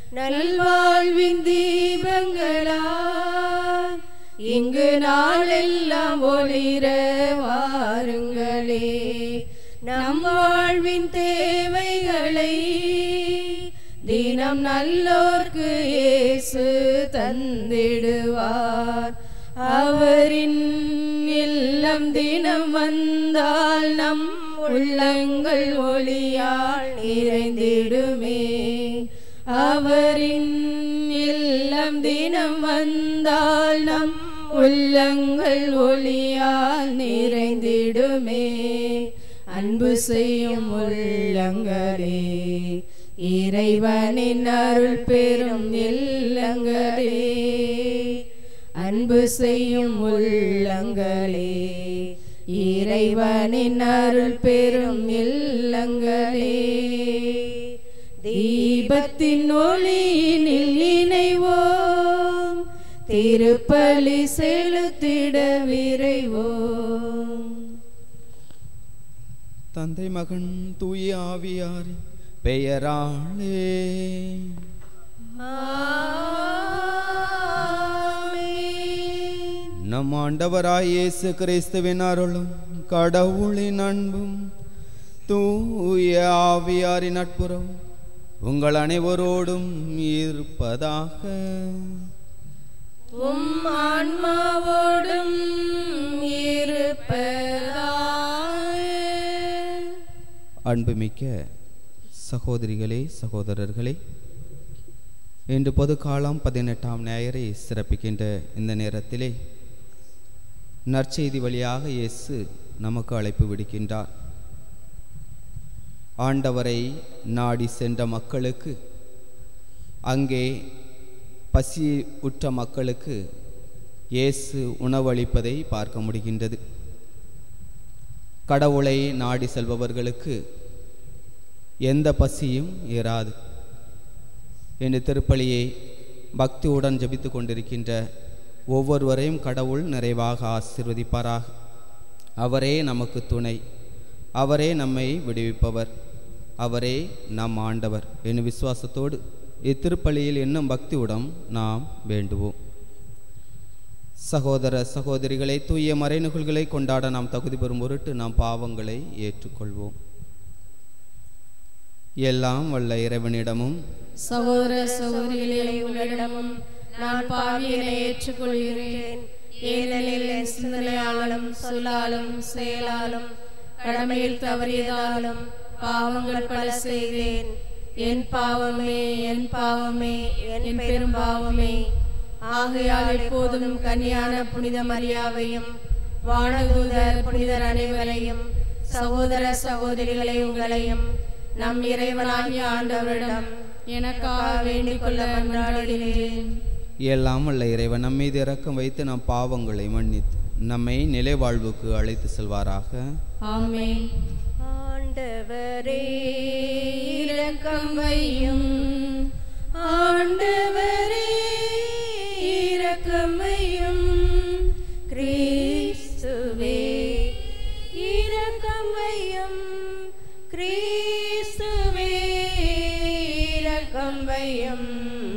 நல்வாழ்வின் தீபங்களா இங்கு நாளெல்லாம் ஒளிர வாருங்களே நம் வாழ்வின் தேவைகளை தினம் நல்லோர்க்கு இயேசு தந்திடுவார் அவரின் இல்லம் தினம் வந்தால் நம் உள்ளங்கள் ஒளியால் நிறைந்திடுமே அவரின் இல்லம் தினம் வந்தால் நம் உள்ளங்கள் ஒளியால் நிறைந்திடுமே அன்பு செய்யும் உள்ளங்களே இறைவனின் அருள் பெறும் இல்லங்களே அன்பு செய்யும் உள்ளங்களே இறைவனின் அருள் பெறும் இல்லங்களே தீபத்தின் ஒளியினில் இணைவோம் திருப்பலி செலுத்திட விரைவோம் தந்தை மகன் தூய ஆவியார் பெயராளே ஆமென். நம் ஆண்டவராய் இயேசு கிறிஸ்துவின் அருளும் கடவுளின் அன்பும் தூய ஆவியாரின் நட்புறம் உங்கள் அனைவரோடும் இருப்பதாக உம் ஆன்மாவோடும் இருப்பதாக அன்புமிக்க சகோதரிகளே சகோதரர்களே இன்று பொது காலம் பதினெட்டாம் ஞாயிறை சிறப்பிக்கின்ற இந்த நேரத்திலே நற்செய்தி வழியாக இயேசு நமக்கு அழைப்பு விடுக்கின்றார் ஆண்டவரை நாடி சென்ற மக்களுக்கு அங்கே பசி உற்ற மக்களுக்கு இயேசு உணவளிப்பதை பார்க்க முடிகின்றது கடவுளை நாடி செல்பவர்களுக்கு எந்த பசியும் ஏறாது என்று திருப்பலியை பக்தியுடன் ஜெபித்து கொண்டிருக்கின்ற ஒவ்வொருவரையும் கடவுள் நிறைவாக ஆசீர்வதிப்பாராக அவரே நமக்கு துணை அவரே நம்மை விடுவிப்பவர் அவரே நம் ஆண்டவர் என்னும் விசுவாசத்தோடு இத்திருப்பலியில் இன்னும் பக்தியுடன் நாம் வேண்டுவோம் சகோதர சகோதரிகளை தூய மறைநுகல்களை கொண்டாட நாம் தகுதி பெறும் பொருட்டு நாம் பாவங்களை ஏற்றுக்கொள்வோம் எல்லாம் வல்ல இறைவனிடமும் சகோதர சகோதரிகளே உங்களிடமும் நான் பாவியனை ஏற்றுக்கொள்கிறேன் ஏனெனில் என் சிந்தனையாலும் சொல்லாலும் செயலாலும் கடமையில் தவறியதாலும் பாவங்கள் பல செய்தேன் என் பாவமே என் பாவமே என் பெரும் பாவமே ஆகையால் எப்போதும் கன்னியான புனித மரியாவையும் வானதூதர் புனிதர் அனைவரையும் சகோதர சகோதரிகளை உங்களையும் நம் இறைவனாகிய ஆண்டவரிடம் எனக்காக வேண்டிக் கொள்ள மன்றாடுகிறேன் எல்லாம் வல்ல இறைவன் நம் மீது இரக்கம் வைத்து நம் பாவங்களை மன்னித்து நம்மை நிலை வாழ்வுக்கு அழைத்து செல்வாராக ஆமென் ஆண்டவரே இரக்கம் வையும் ஆண்டவரே இரக்கம் வையும் கிறிஸ்துவே இரக்கம் வையும் கிறிஸ்துவே இரக்கம் வையும்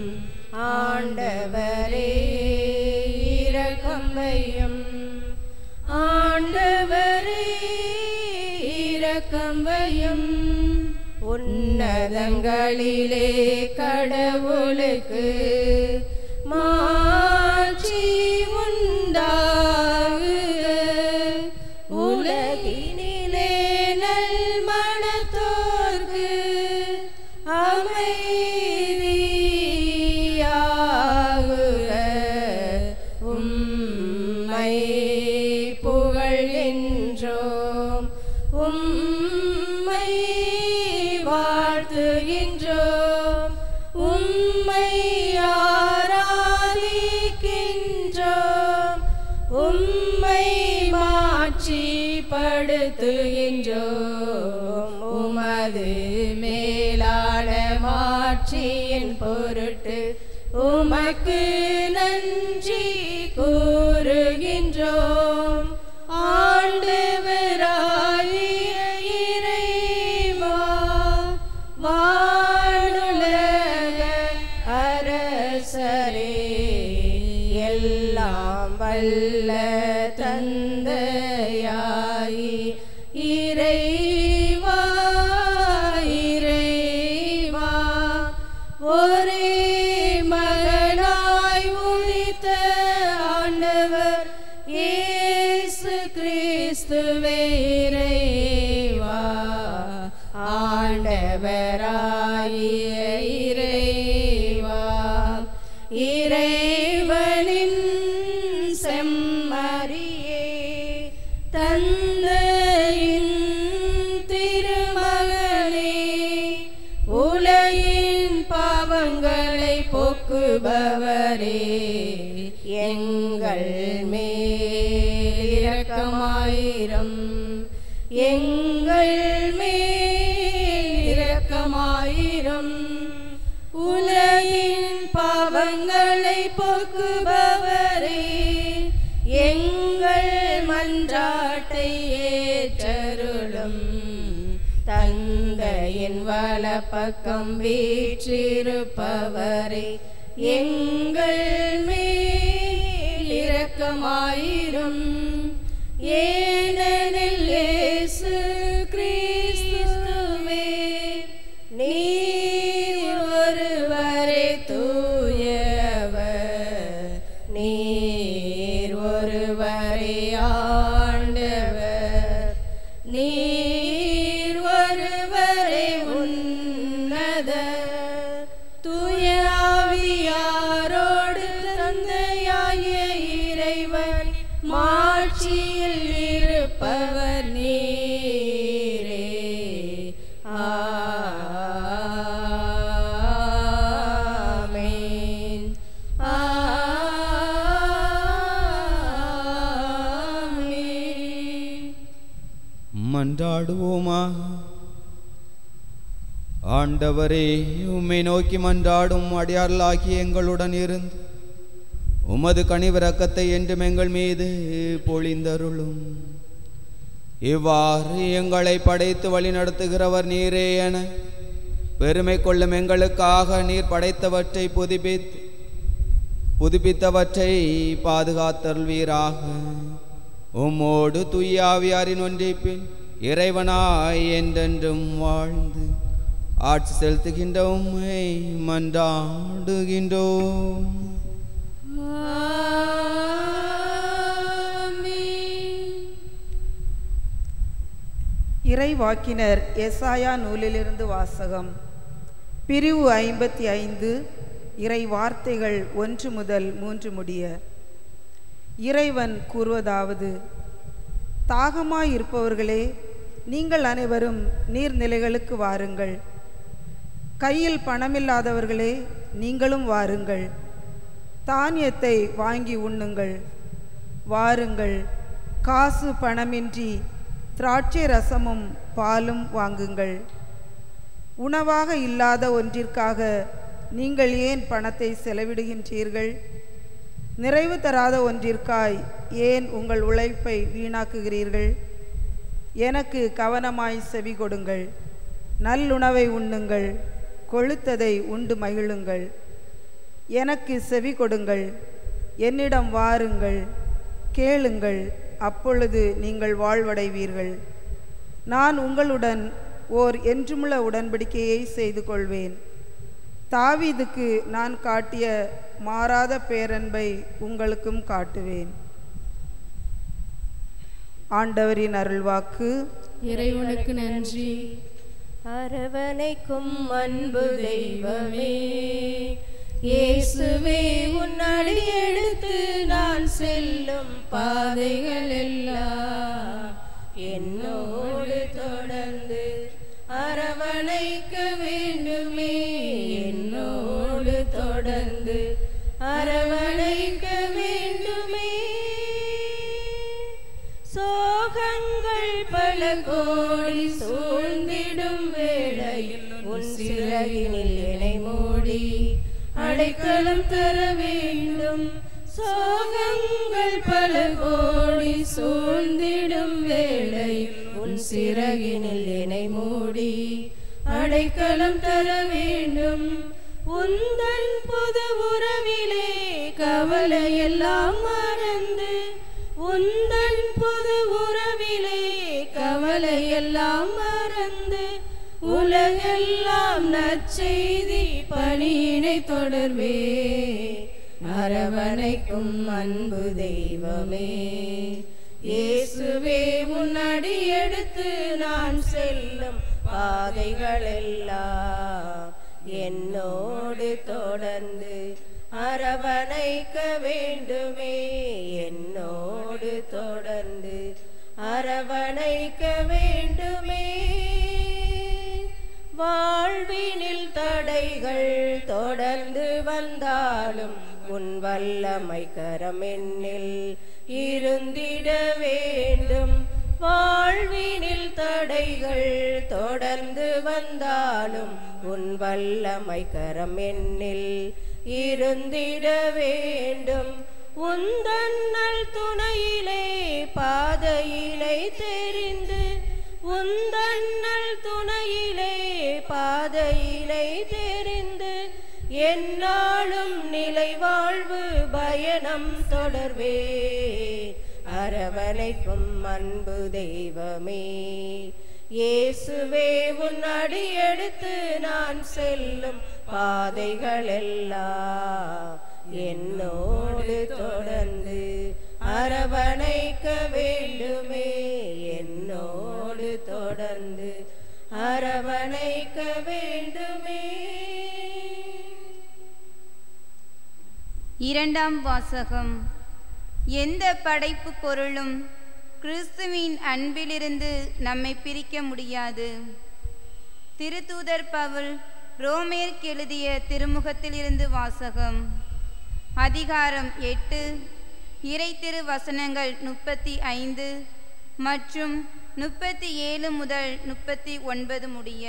ஆண்டவரே இரக்கம் வையும் ஆண்டவரே இரக்கம் வையும் உன்னதங்களிலே கடவுளுக்கு மாட்சி உண்டாகுக உலகினிலே நல் மனத்தோர்க்கு அமைதியாகுக உம்மை புகழ்கின்றோம் உம்மை வாழ்த்துகின்றோம் உம்மை ஆராதிக்கின்றோம் உம்மை மாட்சிப்படுத்துகின்றோம் உமது மேலான மாட்சியின் பொருட்டு உமக்கு நன்றி கூறுகின்றோம் ஆண்டவராகிய இறைவா வானுலக அரசரே எல்லாம் வல்ல தந்தையாயி இறைவா இறைவா ஒரே மகனாய் உதித்த ஆண்டவர் இயேசு கிறிஸ்துவே இறைவா ஆண்டவராகிய இறைவா இறைவனின் செம்மறியே தந்தையின் திருமகனே உலகின் பாவங்களை போக்குபவரே எங்கள் மேல் இரக்கமாயிரம் எங்கள் மேல் இரக்கமாயிரம் உலகின் பாவங்களை போக்குபவரே எங்கள் மன்றாட்டை ஏற்றருளும் தந்தையின் வலப்பக்கம் வீற்றிருப்பவரே எங்கள் மேல் இரக்கமாயிரும் ஏனெனில் இயேசு கிறிஸ்துவே நீர் ஒருவரே தூயவர் நீர் ஒருவரே ஆண்டவர் நீர் ஒருவரே உன்னத தூய ஆவியாரோடு தந்தையாகிய இறைவன் மாட்சியில் இருப்பவர் நீரே ஆமென் ஆமென் மன்றாடுவோமா ஆண்டவரே உம்மை நோக்கி மன்றாடும் அடியார்களாகி எங்களுடன் இருந்து உமது கனிவிரக்கத்தை என்றும் எங்கள் மீது பொழிந்தருளும் இவ்வாறு எங்களை படைத்து வழிநடத்துகிறவர் நீரே என பெருமை கொள்ளும் எங்களுக்காக நீர் படைத்தவற்றை புதுப்பித்து புதுப்பித்தவற்றை பாதுகாத்தருள்வீராக உம்மோடு துய்யாவியாரின் ஒன்றிப்பின் இறைவனாய் என்றென்றும் வாழ்ந்து ஆட்சி செலுத்துகின்ற உம்மை மன்றாடுகின்றோம் இறைவாக்கினர் எசாயா நூலிலிருந்து வாசகம் பிரிவு ஐம்பத்தி ஐந்து இறை வார்த்தைகள் ஒன்று முதல் மூன்று முடிய இறைவன் கூறுவதாவது தாகமாயிருப்பவர்களே நீங்கள் அனைவரும் நீர்நிலைகளுக்கு வாருங்கள் கையில் பணமில்லாதவர்களே நீங்களும் வாருங்கள் தானியத்தை வாங்கி உண்ணுங்கள் வாருங்கள் காசு பணமின்றி திராட்சை ரசமும் பாலும் வாங்குங்கள் உணவாக இல்லாத ஒன்றிற்காக நீங்கள் ஏன் பணத்தை செலவிடுகின்றீர்கள் நிறைவு தராத ஒன்றிற்காய் ஏன் உங்கள் உழைப்பை வீணாக்குகிறீர்கள் எனக்கு கவனமாய் செவி கொடுங்கள் நல்லுணவை உண்ணுங்கள் கொழுத்ததை உண்டு மகிழுங்கள் எனக்கு செவி கொடுங்கள் என்னிடம் வாருங்கள் கேளுங்கள் அப்பொழுது நீங்கள் வாழ்வடைவீர்கள் நான் உங்களுடன் ஓர் என்றுமுள்ள உடன்படிக்கையை செய்து கொள்வேன் தாவீதுக்கு நான் காட்டிய மாறாத பேரன்பை உங்களுக்கும் காட்டுவேன் ஆண்டவரின் அருள்வாக்கு இறைவனுக்கு நன்றி அரவணைக்கும் அன்பு தெய்வமே இயேசுவே உன்னடி எடுத்து நான் செல்லும் பாதைகள் எல்லாம் என்னோடு தொடர்ந்து அரவணைக்க வேண்டுமே என்னோடு தொடர்ந்து அரவணைக்க வேண்டுமே சோகங்கள் பல கோடி சூழ்ந்திடும் வேளையில் உன் சிறகினில் என்னை மூடி அடைக்கலம் தர வேண்டும் சோகங்கள் பல கோடி சூழ்ந்திடும் வேளையில் உன் சிறகினில் என்னை மூடி அடைக்கலம் தர வேண்டும் உந்தன் புது உறவில் கவலையெல்லாம் மறந்து உந்தன் புது உறவிலே கவலையெல்லாம் மறந்து உலகெல்லாம் நற்செய்தி பணியினை தொடர்வே அரவணைக்கும் அன்பு தெய்வமே இயேசுவே முன்னாடி எடுத்து நான் செல்லும் பாதைகளெல்லாம் என்னோடு தொடர்ந்து அரவணைக்க வேண்டுமே என்னோடு தொடர்ந்து அரவணைக்க வேண்டுமே வாழ்வினில் தடைகள் தொடர்ந்து வந்தாலும் உன் வல்லமை கரம் என்னில் இருந்திட வேண்டும் வாழ்வினில் தடைகள் தொடர்ந்து வந்தாலும் உன் வல்லமை கரம் என்னில் இருந்திட வேண்டும் உந்தன்னல் துணையிலே பாதையினை தெரிந்து உந்தன்னல் துணையிலே பாதையினை தெரிந்து என்னாலும் நிலை வாழ்வு பயணம் தொடர்வே அரவணைக்கும் அன்பு தெய்வமே இயேசுவே உன் அடி எடுத்து நான் செல்லும் பாதைகளெல்லாம் என்னோடு தொடர்ந்து அரவணைக்க வேண்டுமே என்னோடு தொடர்ந்து அரவணைக்க வேண்டுமே இரண்டாம் வாசகம் எந்த படைப்பு பொருளும் கிறிஸ்துவின் அன்பிலிருந்து நம்மை பிரிக்க முடியாது திருத்தூதர் பவுல் ரோமேற்கு எழுதிய திருமுகத்திலிருந்து வாசகம் அதிகாரம் எட்டு இறை திரு வசனங்கள் முப்பத்தி ஐந்து மற்றும் முப்பத்தி ஏழு முதல் முப்பத்தி ஒன்பது முடிய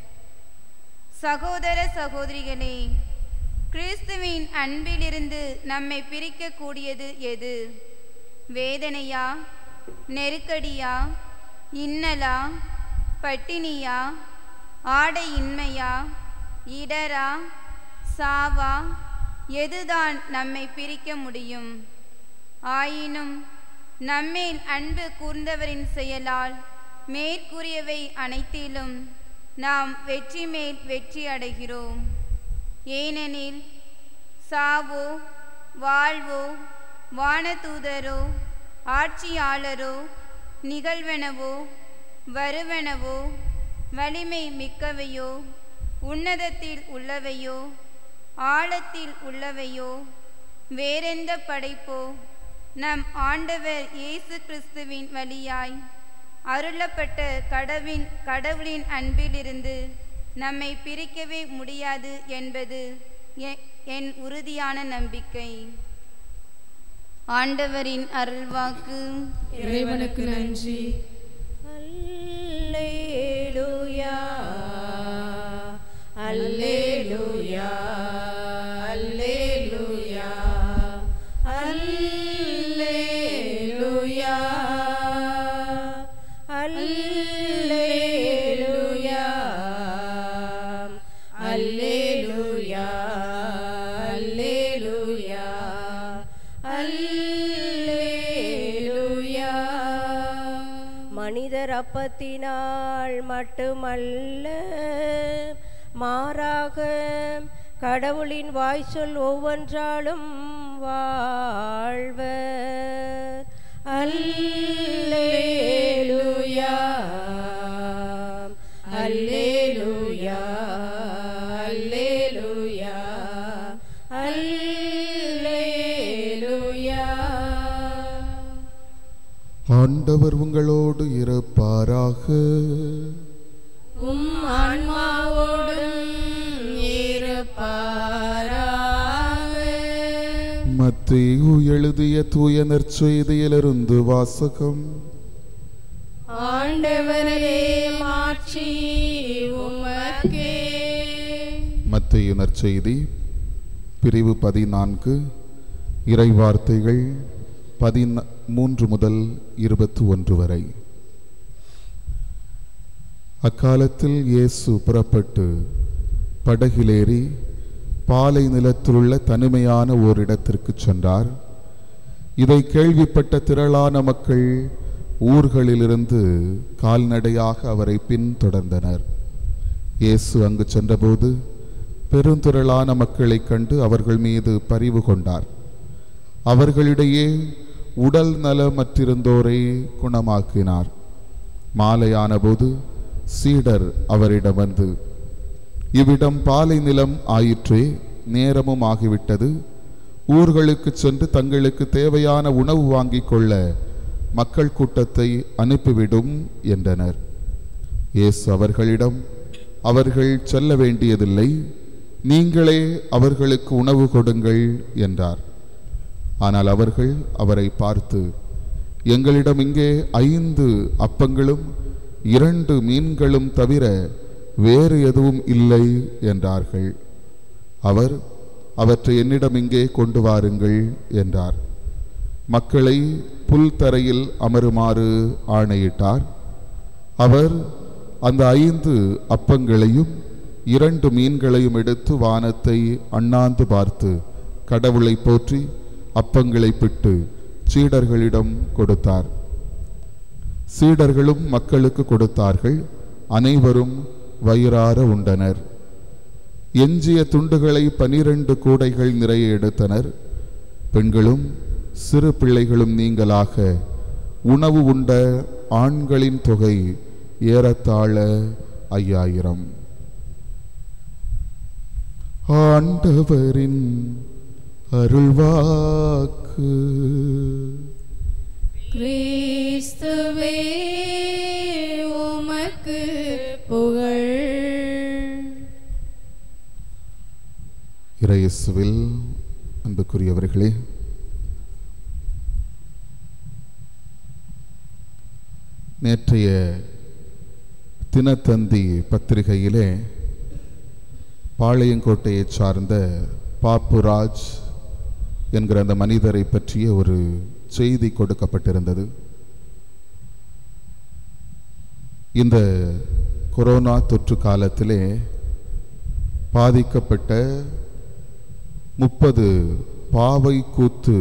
சகோதர சகோதரிகளே கிறிஸ்துவின் அன்பிலிருந்து நம்மை பிரிக்கக்கூடியது எது வேதனையா நெருக்கடியா இன்னலா பட்டினியா ஆடையின்மையா இடரா சாவா எதுதான் நம்மை பிரிக்க முடியும் ஆயினும் நம்மேல் அன்பு கூர்ந்தவரின் செயலால் மேற்கூறியவை அனைத்திலும் நாம் வெற்றி மேல் வெற்றி அடைகிறோம் ஏனெனில் சாவோ வாழ்வோ வானதூதரோ ஆட்சியாளரோ நிகழ்வெனவோ வருவனவோ வலிமை மிக்கவையோ உன்னதத்தில் உள்ளவையோ ஆழத்தில் உள்ளவையோ வேறெந்த படைப்போ நம் ஆண்டவர் இயேசு கிறிஸ்துவின் வழியாய் அருளப்பட்ட கடவின் கடவுளின் அன்பிலிருந்து நம்மை பிரிக்கவே முடியாது என்பது எ- என் உறுதியான நம்பிக்கை ஆண்டவரின் அருள்வாக்கு இறைவனுக்கு நன்றி அல்லேலூயா அல்லேலூயா அல்லேலூயா அல்லேலூயா அல்லேலூயா அல்லேலூயா அல்லேலூயா அல்லேலூயா மனிதர் அப்பத்தினால் மட்டுமல்ல மாறாக கடவுளின் வாய் சொல் ஒவ்வொன்றாலும் வாழ்வர் அல்லேலூயா அல்லேலூயா அல்லேலூயா அல்லேலூயா ஆண்டவர் உங்களோடு இருப்பாராக உம் ஆன்மாவோடும் இருப்பாராக மத்தேயு எழுதிய தூய நற்செய்தியிலிருந்து வாசகம் ஆண்டவரே மாட்சி உமக்கே மத்தேயு நற்செய்தி பிரிவு பதினான்கு இறைவார்த்தைகள் பதின மூன்று முதல் இருபத்தி ஒன்று வரை அக்காலத்தில் இயேசு புறப்பட்டு படகிலேறி பாலை நிலத்திலுள்ள தனிமையான ஓரிடத்திற்கு சென்றார் இதை கேள்விப்பட்ட திரளான மக்கள் ஊர்களிலிருந்து கால்நடையாக அவரை பின்தொடர்ந்தனர் இயேசு அங்கு சென்றபோது பெருந்திரளான மக்களைக் கண்டு அவர்கள் மீது பரிவு கொண்டார் அவர்களிடையே உடல் நலமற்றிருந்தோரை குணமாக்கினார் மாலையானபோது சீடர் அவரிடம் வந்து இவ்விடம் பாலை நிலம் ஆயிற்றே நேரமும் ஆகிவிட்டது ஊர்களுக்கு சென்று தங்களுக்கு தேவையான உணவு வாங்கிக் கொள்ள மக்கள் கூட்டத்தை அனுப்பிவிடும் என்றனர் இயேசு அவர்களிடம் அவர்கள் செல்ல வேண்டியதில்லை நீங்களே அவர்களுக்கு உணவு கொடுங்கள் என்றார் ஆனால் அவர்கள் அவரை பார்த்து எங்களிடம் இங்கே ஐந்து அப்பங்களும் இரண்டு மீன்களும் தவிர வேறு எதுவும் இல்லை என்றார்கள் அவர் அவற்றை என்னிடம் இங்கே கொண்டு வாருங்கள் என்றார் மக்களை புல் தரையில் அமருமாறு ஆணையிட்டார் அவர் அந்த ஐந்து அப்பங்களையும் இரண்டு மீன்களையும் எடுத்து வானத்தை அண்ணாந்து பார்த்து கடவுளை போற்றி அப்பங்களை பிட்டு சீடர்களிடம் கொடுத்தார் சீடர்களும் மக்களுக்கு கொடுத்தார்கள் அனைவரும் வயிறார உண்டனர் எஞ்சிய துண்டுகளை பனிரெண்டு கூடைகள் நிறைய எடுத்தனர் பெண்களும் சிறு பிள்ளைகளும் நீங்களாக உணவு உண்ட ஆண்களின் தொகை ஏறத்தாழ ஐயாயிரம் ஆண்டவரின் அருள்வாக்கு கிறிஸ்துவே உமக்கு புகழ் இறையேசுவில் அன்புக்குரியவர்களே நேற்றைய தினத்தந்தி பத்திரிகையிலே பாளையங்கோட்டையைச் சார்ந்த பாப்புராஜ் என்கிற அந்த மனிதரை பற்றிய ஒரு செய்தி கொடுக்கப்பட்டிருந்தது இந்த கொரோனா தொற்று காலத்திலே பாதிக்கப்பட்ட முப்பது பாவை கூத்து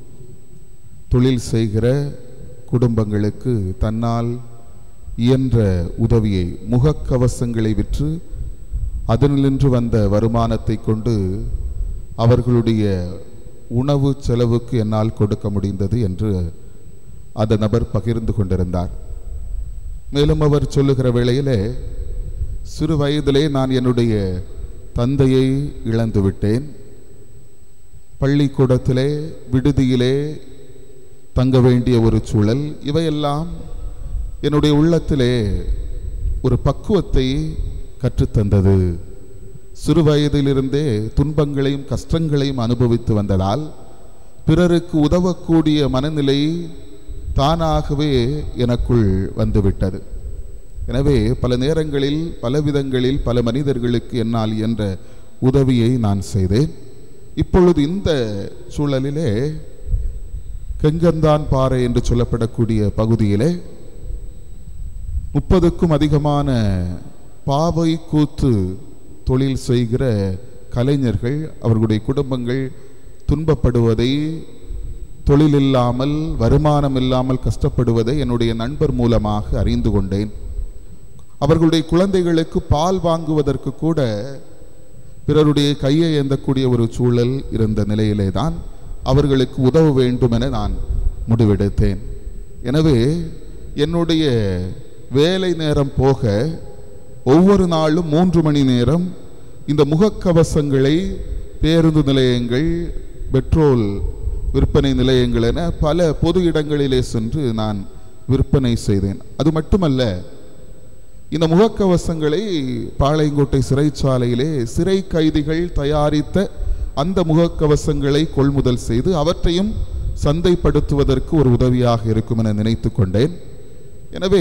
தொழில் செய்கிற குடும்பங்களுக்கு தன்னால் இயன்ற உதவியை முகக்கவசங்களை விற்று அதனின்று வந்த வருமானத்தை கொண்டு அவர்களுடைய உணவு செலவுக்கு என்னால் கொடுக்க முடிந்தது என்று அந்த நபர் பகிர்ந்து கொண்டிருந்தார் மேலும் அவர் சொல்லுகிற வேளையிலே சிறு வயதிலே நான் என்னுடைய தந்தையை இழந்து விட்டேன் பள்ளிக்கூடத்திலே விடுதியிலே தங்க வேண்டிய ஒரு சூழல் இவையெல்லாம் என்னுடைய உள்ளத்திலே ஒரு பக்குவத்தை கற்றுத்தந்தது சிறு வயதிலிருந்தே துன்பங்களையும் கஷ்டங்களையும் அனுபவித்து வந்ததால் பிறருக்கு உதவக்கூடிய மனநிலை தானாகவே எனக்குள் வந்துவிட்டது எனவே பல நேரங்களில் பல விதங்களில் பல மனிதர்களுக்கு என்னால் என்ற உதவியை நான் செய்தேன் இப்பொழுது இந்த சூழலிலே கெங்கந்தான் பாறை என்று சொல்லப்படக்கூடிய பகுதியிலே முப்பதுக்கும் அதிகமான பாவை கூத்து தொழில் செய்கிற கலைஞர்கள் அவர்களுடைய குடும்பங்கள் துன்பப்படுவதை தொழில் இல்லாமல் வருமானம் இல்லாமல் கஷ்டப்படுவதை என்னுடைய நண்பர் மூலமாக அறிந்து கொண்டேன் அவர்களுடைய குழந்தைகளுக்கு பால் வாங்குவதற்கு கூட பிறருடைய கையை ஏந்தக்கூடிய ஒரு சூழல் இருந்த நிலையிலே தான் அவர்களுக்கு உதவ வேண்டும் என நான் முடிவெடுத்தேன் எனவே என்னுடைய வேலை நேரம் போக ஒவ்வொரு நாளும் மூன்று மணி நேரம் இந்த முகக்கவசங்களை பேருந்து நிலையங்கள் பெட்ரோல் விற்பனை நிலையங்கள் என பல பொது இடங்களிலே சென்று நான் விற்பனை செய்தேன் அது மட்டுமல்ல இந்த முகக்கவசங்களை பாளையங்கோட்டை சிறைச்சாலையிலே சிறை கைதிகள் தயாரித்த அந்த முகக்கவசங்களை கொள்முதல் செய்து அவற்றையும் சந்தைப்படுத்துவதற்கு ஒரு உதவியாக இருக்கும் என நினைத்து கொண்டேன் எனவே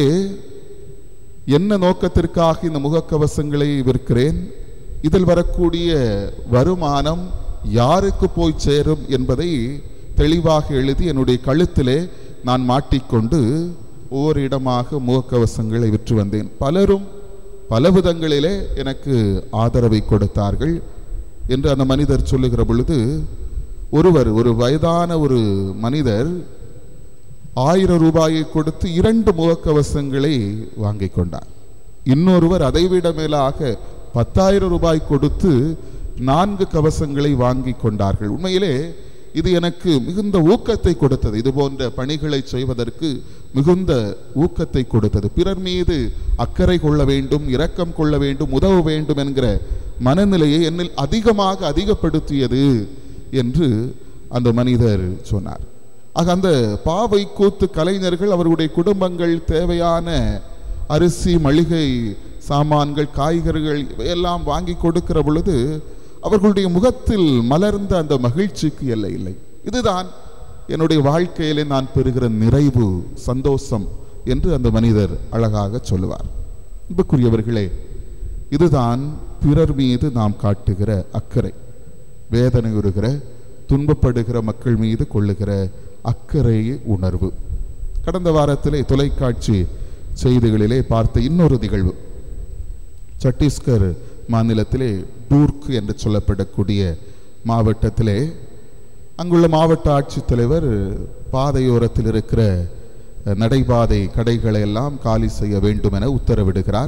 என்ன நோக்கத்திற்காக இந்த முகக்கவசங்களை விற்கிறேன் இதில் வரக்கூடிய வருமானம் யாருக்கு போய் சேரும் என்பதை தெளிவாக எழுதி என்னுடைய கழுத்திலே நான் மாட்டிக்கொண்டு ஒவ்வொரு இடமாக முகக்கவசங்களை விற்று வந்தேன் பலரும் பல விதங்களிலே எனக்கு ஆதரவை கொடுத்தார்கள் என்று அந்த மனிதர் சொல்லுகிற பொழுது ஒருவர் ஒரு வயதான ஒரு மனிதர் ஆயிரம் ரூபாயை கொடுத்து இரண்டு முகக்கவசங்களை வாங்கிக் கொண்டார் இன்னொருவர் அதைவிட மேலாக பத்தாயிரம் ரூபாய் கொடுத்து நான்கு கவசங்களை வாங்கி கொண்டார்கள் உண்மையிலே இது எனக்கு மிகுந்த ஊக்கத்தை கொடுத்தது இது போன்ற பணிகளை செய்வதற்கு மிகுந்த ஊக்கத்தை கொடுத்தது பிறர் மீது அக்கறை கொள்ள வேண்டும் இரக்கம் கொள்ள வேண்டும் உதவ வேண்டும் என்கிற மனநிலையை என்னில் அதிகமாக அதிகப்படுத்தியது என்று அந்த மனிதர் சொன்னார் ஆக அந்த பாவை கூத்து கலைஞர்கள் அவர்களுடைய குடும்பங்கள் தேவையான அரிசி மளிகை சாமான்கள் காய்கறிகள் இவையெல்லாம் வாங்கி கொடுக்கிற பொழுது அவர்களுடைய முகத்தில் மலர்ந்த அந்த மகிழ்ச்சிக்கு எல்லை இல்லை இதுதான் என்னுடைய வாழ்க்கையிலே நான் பெறுகிற நிறைவு சந்தோஷம் என்று அந்த மனிதர் அழகாக சொல்லுவார் அன்புக்குரியவர்களே இதுதான் பிறர் மீது நாம் காட்டுகிற அக்கறை வேதனையுறுகிற துன்பப்படுகிற மக்கள் மீது கொள்ளுகிற அக்கறை உணர்வு கடந்த வாரத்திலே தொலைக்காட்சி செய்திகளிலே பார்த்த இன்னொரு நிகழ்வு சத்தீஸ்கர் மாநிலத்திலே டூர்க் என்று சொல்லப்படக்கூடிய மாவட்டத்திலே அங்குள்ள மாவட்ட ஆட்சித்தலைவர் பாதையோரத்தில் இருக்கிற அஹ், நடைபாதை கடைகளை எல்லாம் காலி செய்ய வேண்டும் என உத்தரவிடுகிறார்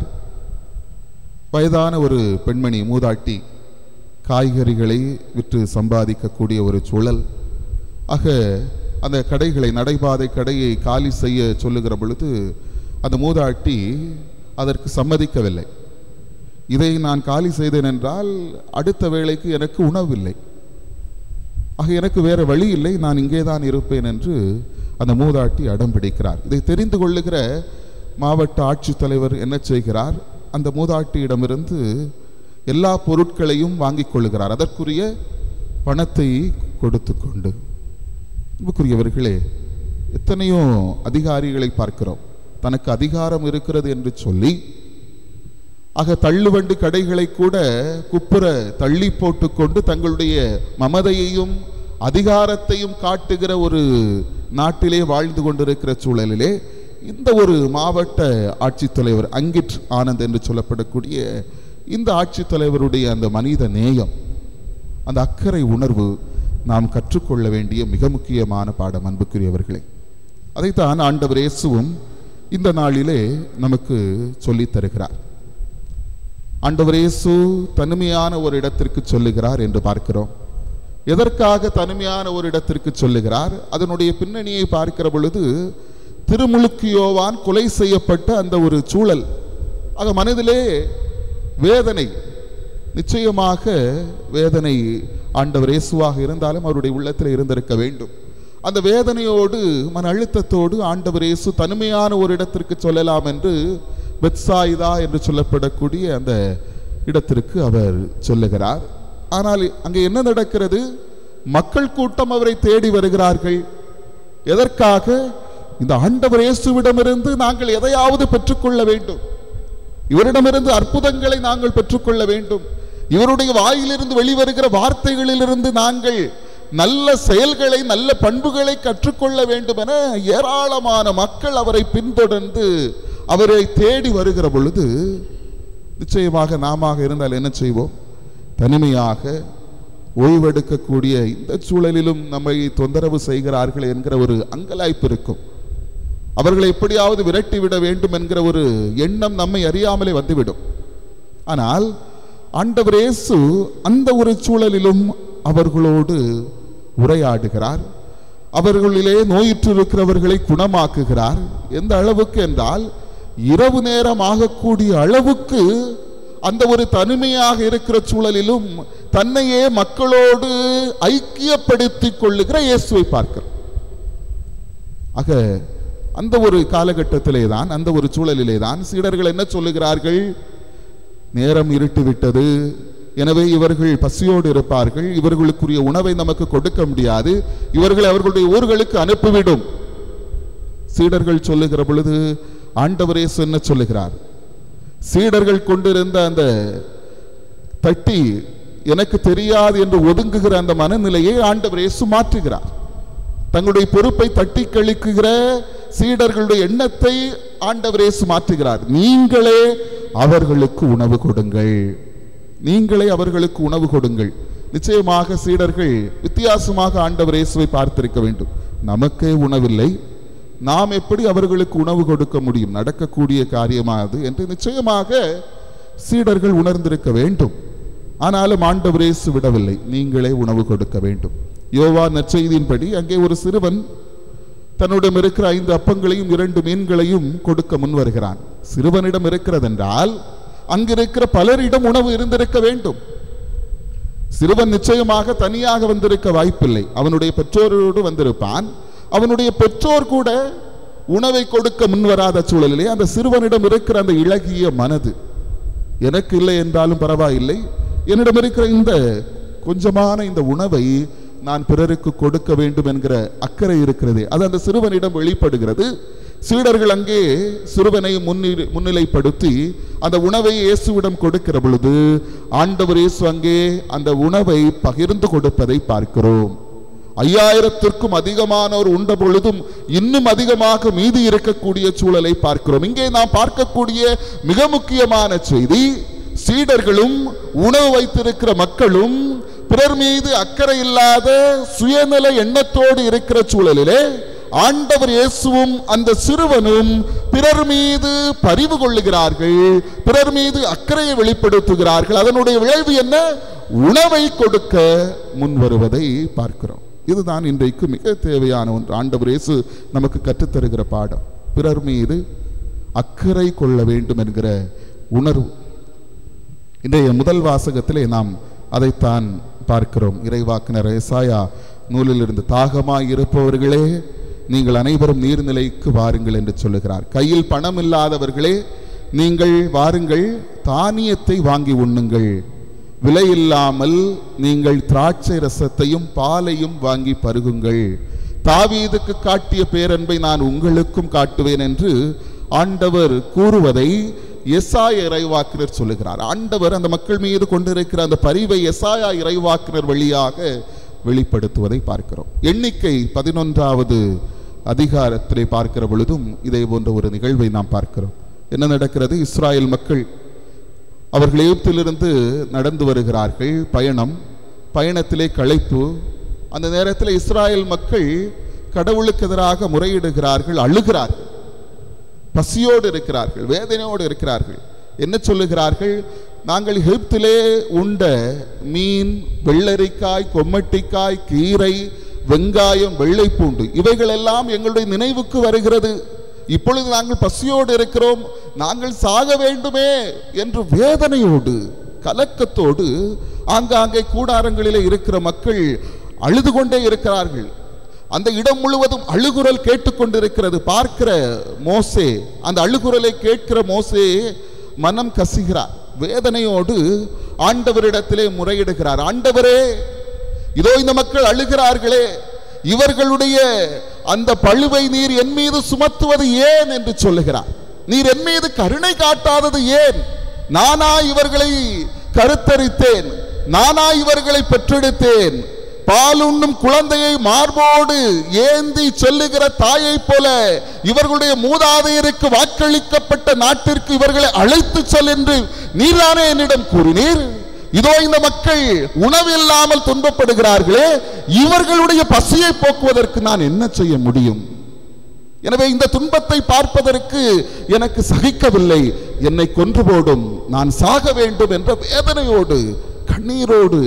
வயதான ஒரு பெண்மணி மூதாட்டி காய்கறிகளை விற்று சம்பாதிக்கக்கூடிய ஒரு சூழல் ஆக அந்த கடைகளை நடைபாதை கடையை காலி செய்ய சொல்லுகிற பொழுது அந்த மூதாட்டி அதற்கு சம்மதிக்கவில்லை இதை நான் காலி செய்தேன் என்றால் அடுத்த வேளைக்கு எனக்கு உணவில்லை ஆக எனக்கு வேற வழி இல்லை நான் இங்கே தான் இருப்பேன் என்று அந்த மூதாட்டி அடம் பிடிக்கிறார் இதை தெரிந்து கொள்ளுகிற மாவட்ட ஆட்சித்தலைவர் என்ன செய்கிறார் அந்த மூதாட்டியிடமிருந்து எல்லா பொருட்களையும் வாங்கிக் கொள்ளுகிறார் அதற்குரிய பணத்தை கொடுத்து கொண்டு அன்புக்குரியவர்களே எத்தனையோ அதிகாரிகளை பார்க்கிறோம் தனக்கு அதிகாரம் இருக்கிறது என்று சொல்லி ஆக தள்ளுவண்டி கடைகளை கூட குப்புற தள்ளி போட்டுக்கொண்டு தங்களுடைய மமதையையும் அதிகாரத்தையும் காட்டுகிற ஒரு நாட்டிலே வாழ்ந்து கொண்டிருக்கிற சூழலிலே இந்த ஒரு மாவட்ட ஆட்சித்தலைவர் அங்கிட் ஆனந்த் என்று சொல்லப்படக்கூடிய இந்த ஆட்சித்தலைவருடைய அந்த மனித நேயம் அந்த அக்கறை உணர்வு நாம் கற்றுக்கொள்ள வேண்டிய மிக முக்கியமான பாடம் அன்புக்குரியவர்களே அதைத்தான் ஆண்டவர் இயேசுவும் இந்த நாளிலே நமக்கு சொல்லித் தருகிறார் ஆண்டவர் இயேசு தனிமையான ஒரு இடத்திற்கு சொல்லுகிறார் என்று பார்க்கிறோம் எதற்காக தனிமையான ஒரு இடத்திற்கு சொல்லுகிறார் அதனுடைய பின்னணியை பார்க்கிற பொழுது திருமுழுக்கு யோவான் கொலை செய்யப்பட்ட அந்த ஒரு சூழல் ஆக மனதிலே வேதனை நிச்சயமாக வேதனை ஆண்டவர் இயேசுவாக இருந்தாலும் அவருடைய உள்ளத்தில் இருந்திருக்க வேண்டும் அந்த வேதனையோடு மன அழுத்தத்தோடு ஆண்டவர் இயேசு தனிமையான ஒரு இடத்திற்கு சொல்லலாம் என்று பெத்சாயிதா என்று சொல்லப்படக்கூடிய அந்த இடத்திற்கு அவர் சொல்லுகிறார் ஆனால் அங்கே என்ன நடக்கிறது மக்கள் கூட்டம் அவரை தேடி வருகிறார்கள் எதற்காக இந்த ஆண்டவர் இயேசுவிடமிருந்து நாங்கள் எதையாவது பெற்றுக்கொள்ள வேண்டும் இவரிடமிருந்து அற்புதங்களை நாங்கள் பெற்றுக்கொள்ள வேண்டும் இவருடைய வாயிலிருந்து வெளிவருகிற வார்த்தைகளிலிருந்து நாங்கள் நல்ல செயல்களை நல்ல பண்புகளை கற்றுக்கொள்ள வேண்டும் என ஏராளமான மக்கள் அவரை பின்தொடர்ந்து அவரை தேடி வருகிற பொழுது நிச்சயமாக நாம இருந்தால் என்ன செய்வோம் தனிமையாக ஓய்வெடுக்கக்கூடிய இந்த சூழலிலும் நம்மை தொந்தரவு செய்கிறார்கள் என்கிற ஒரு அங்கலாய்ப்பு இருக்கும் அவர்களை எப்படியாவது விரட்டி விட வேண்டும் என்கிற ஒரு எண்ணம் நம்மை அறியாமலே வந்துவிடும் ஆனால் ஆண்டவர் இயேசு அந்த ஒரு சூழலிலும் அவர்களோடு உரையாடுகிறார் அவர்களிலே நோயுற்று இருக்கிறவர்களை குணமாக்குகிறார் எந்த அளவுக்கு என்றால் இரவு நேரம் ஆகக்கூடிய அளவுக்கு அந்த ஒரு தனிமையாக இருக்கிற சூழலிலும் தன்னையே மக்களோடு ஐக்கியப்படுத்திக் கொள்ளுகிற இயேசுவை பார்க்கிறோம் ஆக அந்த ஒரு காலகட்டத்திலே தான் அந்த ஒரு சூழலிலே தான் சீடர்கள் என்ன சொல்லுகிறார்கள் நேரம் இருட்டு விட்டது எனவே இவர்கள் பசியோடு இருப்பார்கள் இவர்களுக்குரிய உணவை நமக்கு கொடுக்க முடியாது இவர்களை அவர்களுடைய ஊர்களுக்கு அனுப்பிவிடும் சீடர்கள் சொல்லுகிற பொழுது ஆண்டவரே என்ன சொல்லுகிறார் சீடர்கள் கொண்டிருந்த அந்த தட்டி எனக்கு தெரியாது என்று ஒதுங்குகிற அந்த மனநிலையை ஆண்டவர் இயேசு மாற்றுகிறார் தங்களுடைய பொறுப்பை தட்டி கழிக்குகிற சீடர்களுடைய எண்ணத்தை ஆண்டவர் இயேசு மாற்றுகிறார் நீங்களே அவர்களுக்கு உணவு கொடுங்கள் நீங்களே அவர்களுக்கு உணவு கொடுங்கள் நிச்சயமாக சீடர்கள் வித்தியாசமாக ஆண்டவர் இயேசுவை பார்த்திருக்க வேண்டும் நமக்கே உணவில்லை நாம் எப்படி அவர்களுக்கு உணவு கொடுக்க முடியும் நடக்கக்கூடிய காரியமானது என்று நிச்சயமாக சீடர்கள் உணர்ந்திருக்க வேண்டும் ஆனாலும் ஆண்டவர் இயேசு விடவில்லை நீங்களே உணவு கொடுக்க வேண்டும் யோவா நற்செய்தியின்படி அங்கே ஒரு சிறுவன் தன்னிடம் இருக்கிற ஐந்து அப்பங்களையும் இரண்டு மீன்களையும் கொடுக்க முன் வருகிறான் சிறுவனிடம் இருக்கிறதென்றால் அங்கிருக்கிற பலரிடம் உணவு இருந்திருக்க வேண்டும் சிறுவன் நிச்சயமாக தனியாக வந்திருக்க வாய்ப்பில்லை அவனுடைய பெற்றோரோடு வந்திருப்பான் அவனுடைய பெற்றோர் கூட உணவை கொடுக்க முன்வராத சூழலிலே அந்த சிறுவனிடம் இருக்கிற அந்த இளகிய மனது எனக்கு இல்லை என்றாலும் பரவாயில்லை என்னிடம் இருக்கிற இந்த கொஞ்சமான இந்த உணவை நான் பிறருக்கு கொடுக்க வேண்டும் என்கிற அக்கறை இருக்கிறது அது அந்த சிறுவனிடம் வெளிப்படுகிறது சீடர்கள் அங்கே சிறுவனை முன்னிலை முன்னிலைப்படுத்தி அந்த உணவை இயேசுவிடம் கொடுக்கிற பொழுது ஆண்டவர் இயேசு அங்கே அந்த உணவை பகிர்ந்து கொடுப்பதை பார்க்கிறோம் ஐயாயிரத்திற்கும் அதிகமானோர் உண்ட பொழுதும் இன்னும் அதிகமாக மீதி இருக்கக்கூடிய சூழலை பார்க்கிறோம் இங்கே நாம் பார்க்கக்கூடிய மிக முக்கியமான செய்தி சீடர்களும் உணவு வைத்திருக்கிற மக்களும் பிறர் மீது அக்கறை இல்லாத சுயநல எண்ணத்தோடு இருக்கிற சூழலிலே ஆண்டவர் இயேசுவும் அந்த சிறுவனும் பிறர் மீது பரிவு கொள்ளுகிறார்கள் பிறர் மீது அக்கறையை வெளிப்படுத்துகிறார்கள் அதனுடைய விளைவு என்ன உணவை கொடுக்க முன் வருவதை பார்க்கிறோம் இதுதான் இன்றைக்கு மிக தேவையான ஒன்று ஆண்டவர் இயேசு நமக்கு கற்றுத்தருகிற பாடம் பிறர் மீது அக்கறை கொள்ள வேண்டும் என்கிற உணர்வு இன்றைய முதல் வாசகத்திலே நாம் அதைத்தான் பார்க்கிறோம் இறைவாக்கினர் ஏசாயா நூலிலிருந்து தாகமாய் இருப்பவர்களே நீங்கள் அனைவரும் நீர்நிலைக்கு வாருங்கள் என்று சொல்லுகிறார் கையில் பணம் இல்லாதவர்களே நீங்கள் வாருங்கள் தானியத்தை வாங்கி உண்ணுங்கள் விலை இல்லாமல் நீங்கள் திராட்சை ரசத்தையும் பாலையும் வாங்கி பருகுங்கள் தாவீதுக்கு காட்டிய பேரன்பை நான் உங்களுக்கும் காட்டுவேன் என்று ஆண்டவர் கூறுவதை எஸ்ஆய இறைவாக்கினர் சொல்லுகிறார் ஆண்டவர் அந்த மக்கள் மீது கொண்டிருக்கிற அந்த பரிவை எஸ்ஆயா இறைவாக்கினர் வழியாக வெளிப்படுத்துவதை பார்க்கிறோம் எண்ணிக்கை பதினொன்றாவது அதிகாரத்திலே பார்க்கிற பொழுதும் இதே போன்ற ஒரு நிகழ்வை நாம் பார்க்கிறோம் என்ன நடக்கிறது இஸ்ராயல் மக்கள் அவர்கள் எகிப்திலிருந்து நடந்து வருகிறார்கள் பயணம் பயணத்திலே களைப்பு அந்த நேரத்தில் இஸ்ராயல் மக்கள் கடவுளுக்கு எதிராக முறையிடுகிறார்கள் அழுகிறார்கள் பசியோடு இருக்கிறார்கள் வேதனையோடு இருக்கிறார்கள் என்ன சொல்லுகிறார்கள் நாங்கள் எகிப்திலே உண்ட மீன் வெள்ளரிக்காய் கொம்மட்டிக்காய் கீரை வெங்காயம் வெள்ளைப்பூண்டு இவைகளெல்லாம் எங்களுடைய நினைவுக்கு வருகிறது இப்பொழுது நாங்கள் பசியோடு இருக்கிறோம் நாங்கள் சாக வேண்டுமே என்று வேதனையோடு கலக்கத்தோடு ஆங்காங்கே கூடாரங்களிலே இருக்கிற மக்கள் அழுது கொண்டே இருக்கிறார்கள் அந்த இடம் முழுவதும் அழுகுரல் கேட்டுக்கொண்டிருக்கிறது பார்க்கிற மோசே அந்த அழுகுரலை கேட்கிற மோசே மனம் கசிகிறார் வேதனையோடு ஆண்டவரிடத்திலே முறையிடுகிறார் ஆண்டவரே இதோ இந்த மக்கள் அழுகிறார்களே இவர்களுடைய அந்த பழுவை நீர் என் மீது சுமத்துவது ஏன் என்று சொல்லுகிறார் நீர் என் மீது கருணை காட்டாதது ஏன் நானா இவர்களை கருத்தரித்தேன் நானா இவர்களை பெற்றெடுத்தேன் பாலுண்ணும் குழந்தையை மார்போடு ஏந்தி சொல்லுகிற தாயைப் போல இவர்களுடைய மூதாதையருக்கு வாக்களிக்கப்பட்ட நாட்டிற்கு இவர்களை அழைத்து செல் என்று நீர்தானே என்னிடம் கூறினீர் இதோ இந்த மக்கள் உணவு இல்லாமல் துன்பப்படுகிறார்களே இவர்களுடைய பசியை போக்குவதற்கு நான் என்ன செய்ய முடியும் எனவே இந்த துன்பத்தை பார்ப்பதற்கு எனக்கு சகிக்கவில்லை என்னை கொன்று போடும் நான் சாக வேண்டும் என்ற வேதனையோடு கண்ணீரோடு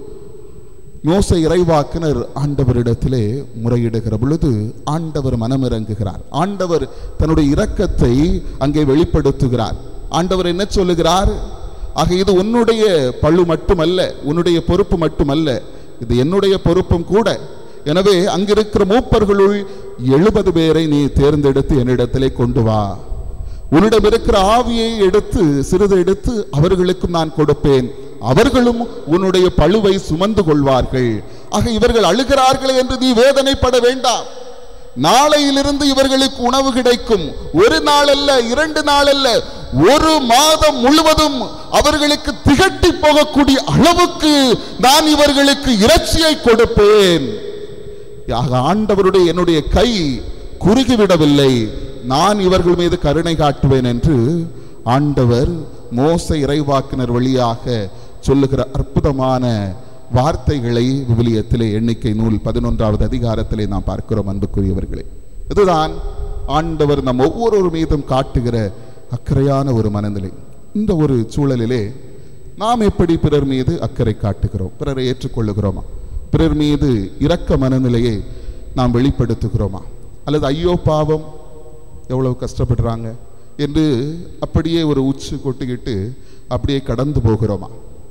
மோச இறைவாக்கினர் ஆண்டவரிடத்திலே முறையிடுகிற பொழுது ஆண்டவர் மனமிறங்குகிறார் ஆண்டவர் தன்னுடைய இரக்கத்தை அங்கே வெளிப்படுத்துகிறார் ஆண்டவர் என்ன சொல்லுகிறார் ஆக இது உன்னுடைய பழு மட்டுமல்ல உன்னுடைய பொறுப்பு மட்டுமல்ல இது என்னுடைய பொறுப்பும் கூட எனவே அங்கிருக்கிற மூப்பர்களுள் எழுபது பேரை நீ தேர்ந்தெடுத்து என்னிடத்திலே கொண்டு வா உன்னிடம் இருக்கிற ஆவியை எடுத்து சிறிது எடுத்து அவர்களுக்கும் நான் கொடுப்பேன் அவர்களும் உன்னுடைய பழுவை சுமந்து கொள்வார்கள் ஆக இவர்கள் அழுகிறார்களே என்று நீ வேதனைப்பட வேண்டாம் நாளையிலிருந்து இவர்களுக்கு உணவு கிடைக்கும் ஒரு நாள் அல்ல இரண்டு நாள் அல்ல ஒரு மாதம் முழுவதும் அவர்களுக்கு திகட்டி போகக்கூடிய அளவுக்கு நான் இவர்களுக்கு இறைச்சியை கொடுப்பேன் ஆக ஆண்டவருடைய என்னுடைய கை குறுகிவிடவில்லை நான் இவர்கள் மீது கருணை காட்டுவேன் என்று ஆண்டவர் மோச இறைவாக்கினர் வழியாக சொல்லுகிற அற்புதமான வார்த்தைகளை விவிலியத்திலே எண்ணிக்கை நூல் பதினொன்றாவது அதிகாரத்திலே நாம் பார்க்கிறோம் அன்புக்குரியவர்களே இதுதான் ஆண்டவர் நம் ஒவ்வொருவர் மீதும் காட்டுகிற அக்கறையான ஒரு மனநிலை இந்த ஒரு சூழலிலே நாம் எப்படி பிறர் மீது அக்கறை காட்டுகிறோம் பிறரை ஏற்றுக்கொள்ளுகிறோமா பிறர் மீது இரக்க மனநிலையை நாம் வெளிப்படுத்துகிறோமா அல்லது ஐயோ பாவம் எவ்வளவு கஷ்டப்படுறாங்க என்று அப்படியே ஒரு உச்சு கொட்டிக்கிட்டு அப்படியே கடந்து போகிறோமா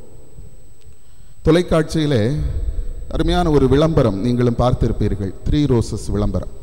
தொலைக்காட்சியிலே அருமையான ஒரு விளம்பரம் நீங்களும் பார்த்திருப்பீர்கள் த்ரீ ரோசஸ் விளம்பரம்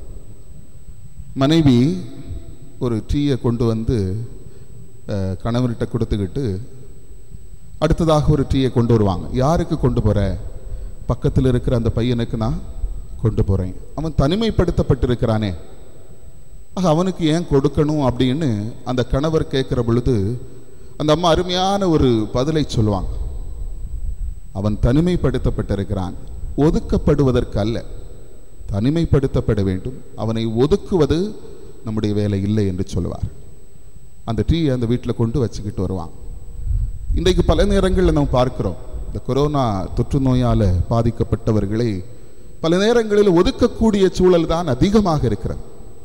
மனைவி ஒரு டீயை கொண்டு வந்து அஹ், கணவர்கிட்ட கொடுத்துக்கிட்டு அடுத்ததாக ஒரு டீயை கொண்டு வருவாங்க யாருக்கு கொண்டு போற பக்கத்தில் இருக்கிற அந்த பையனுக்கு நான் கொண்டு போறேன் அவன் தனிமைப்படுத்தப்பட்டிருக்கிறானே ஆக அவனுக்கு ஏன் கொடுக்கணும் அப்படின்னு அந்த கணவர் கேட்குற பொழுது அந்த அம்மா அருமையான ஒரு பதிலை சொல்லுவாங்க அவன் தனிமைப்படுத்தப்பட்டிருக்கிறான் ஒதுக்கப்படுவதற்கு அல்ல தனிமைப்படுத்தப்பட வேண்டும் அவனை ஒதுக்குவது நம்முடைய வேலை இல்லை என்று சொல்லுவார் அந்த டீ அந்த வீட்டில் கொண்டு வச்சுக்கிட்டு வருவான் இன்றைக்கு பல நேரங்களில் நம்ம பார்க்கிறோம் இந்த கொரோனா தொற்று நோயால் பாதிக்கப்பட்டவர்களை பல நேரங்களில் ஒதுக்கக்கூடிய சூழல் தான் அதிகமாக இருக்கிறது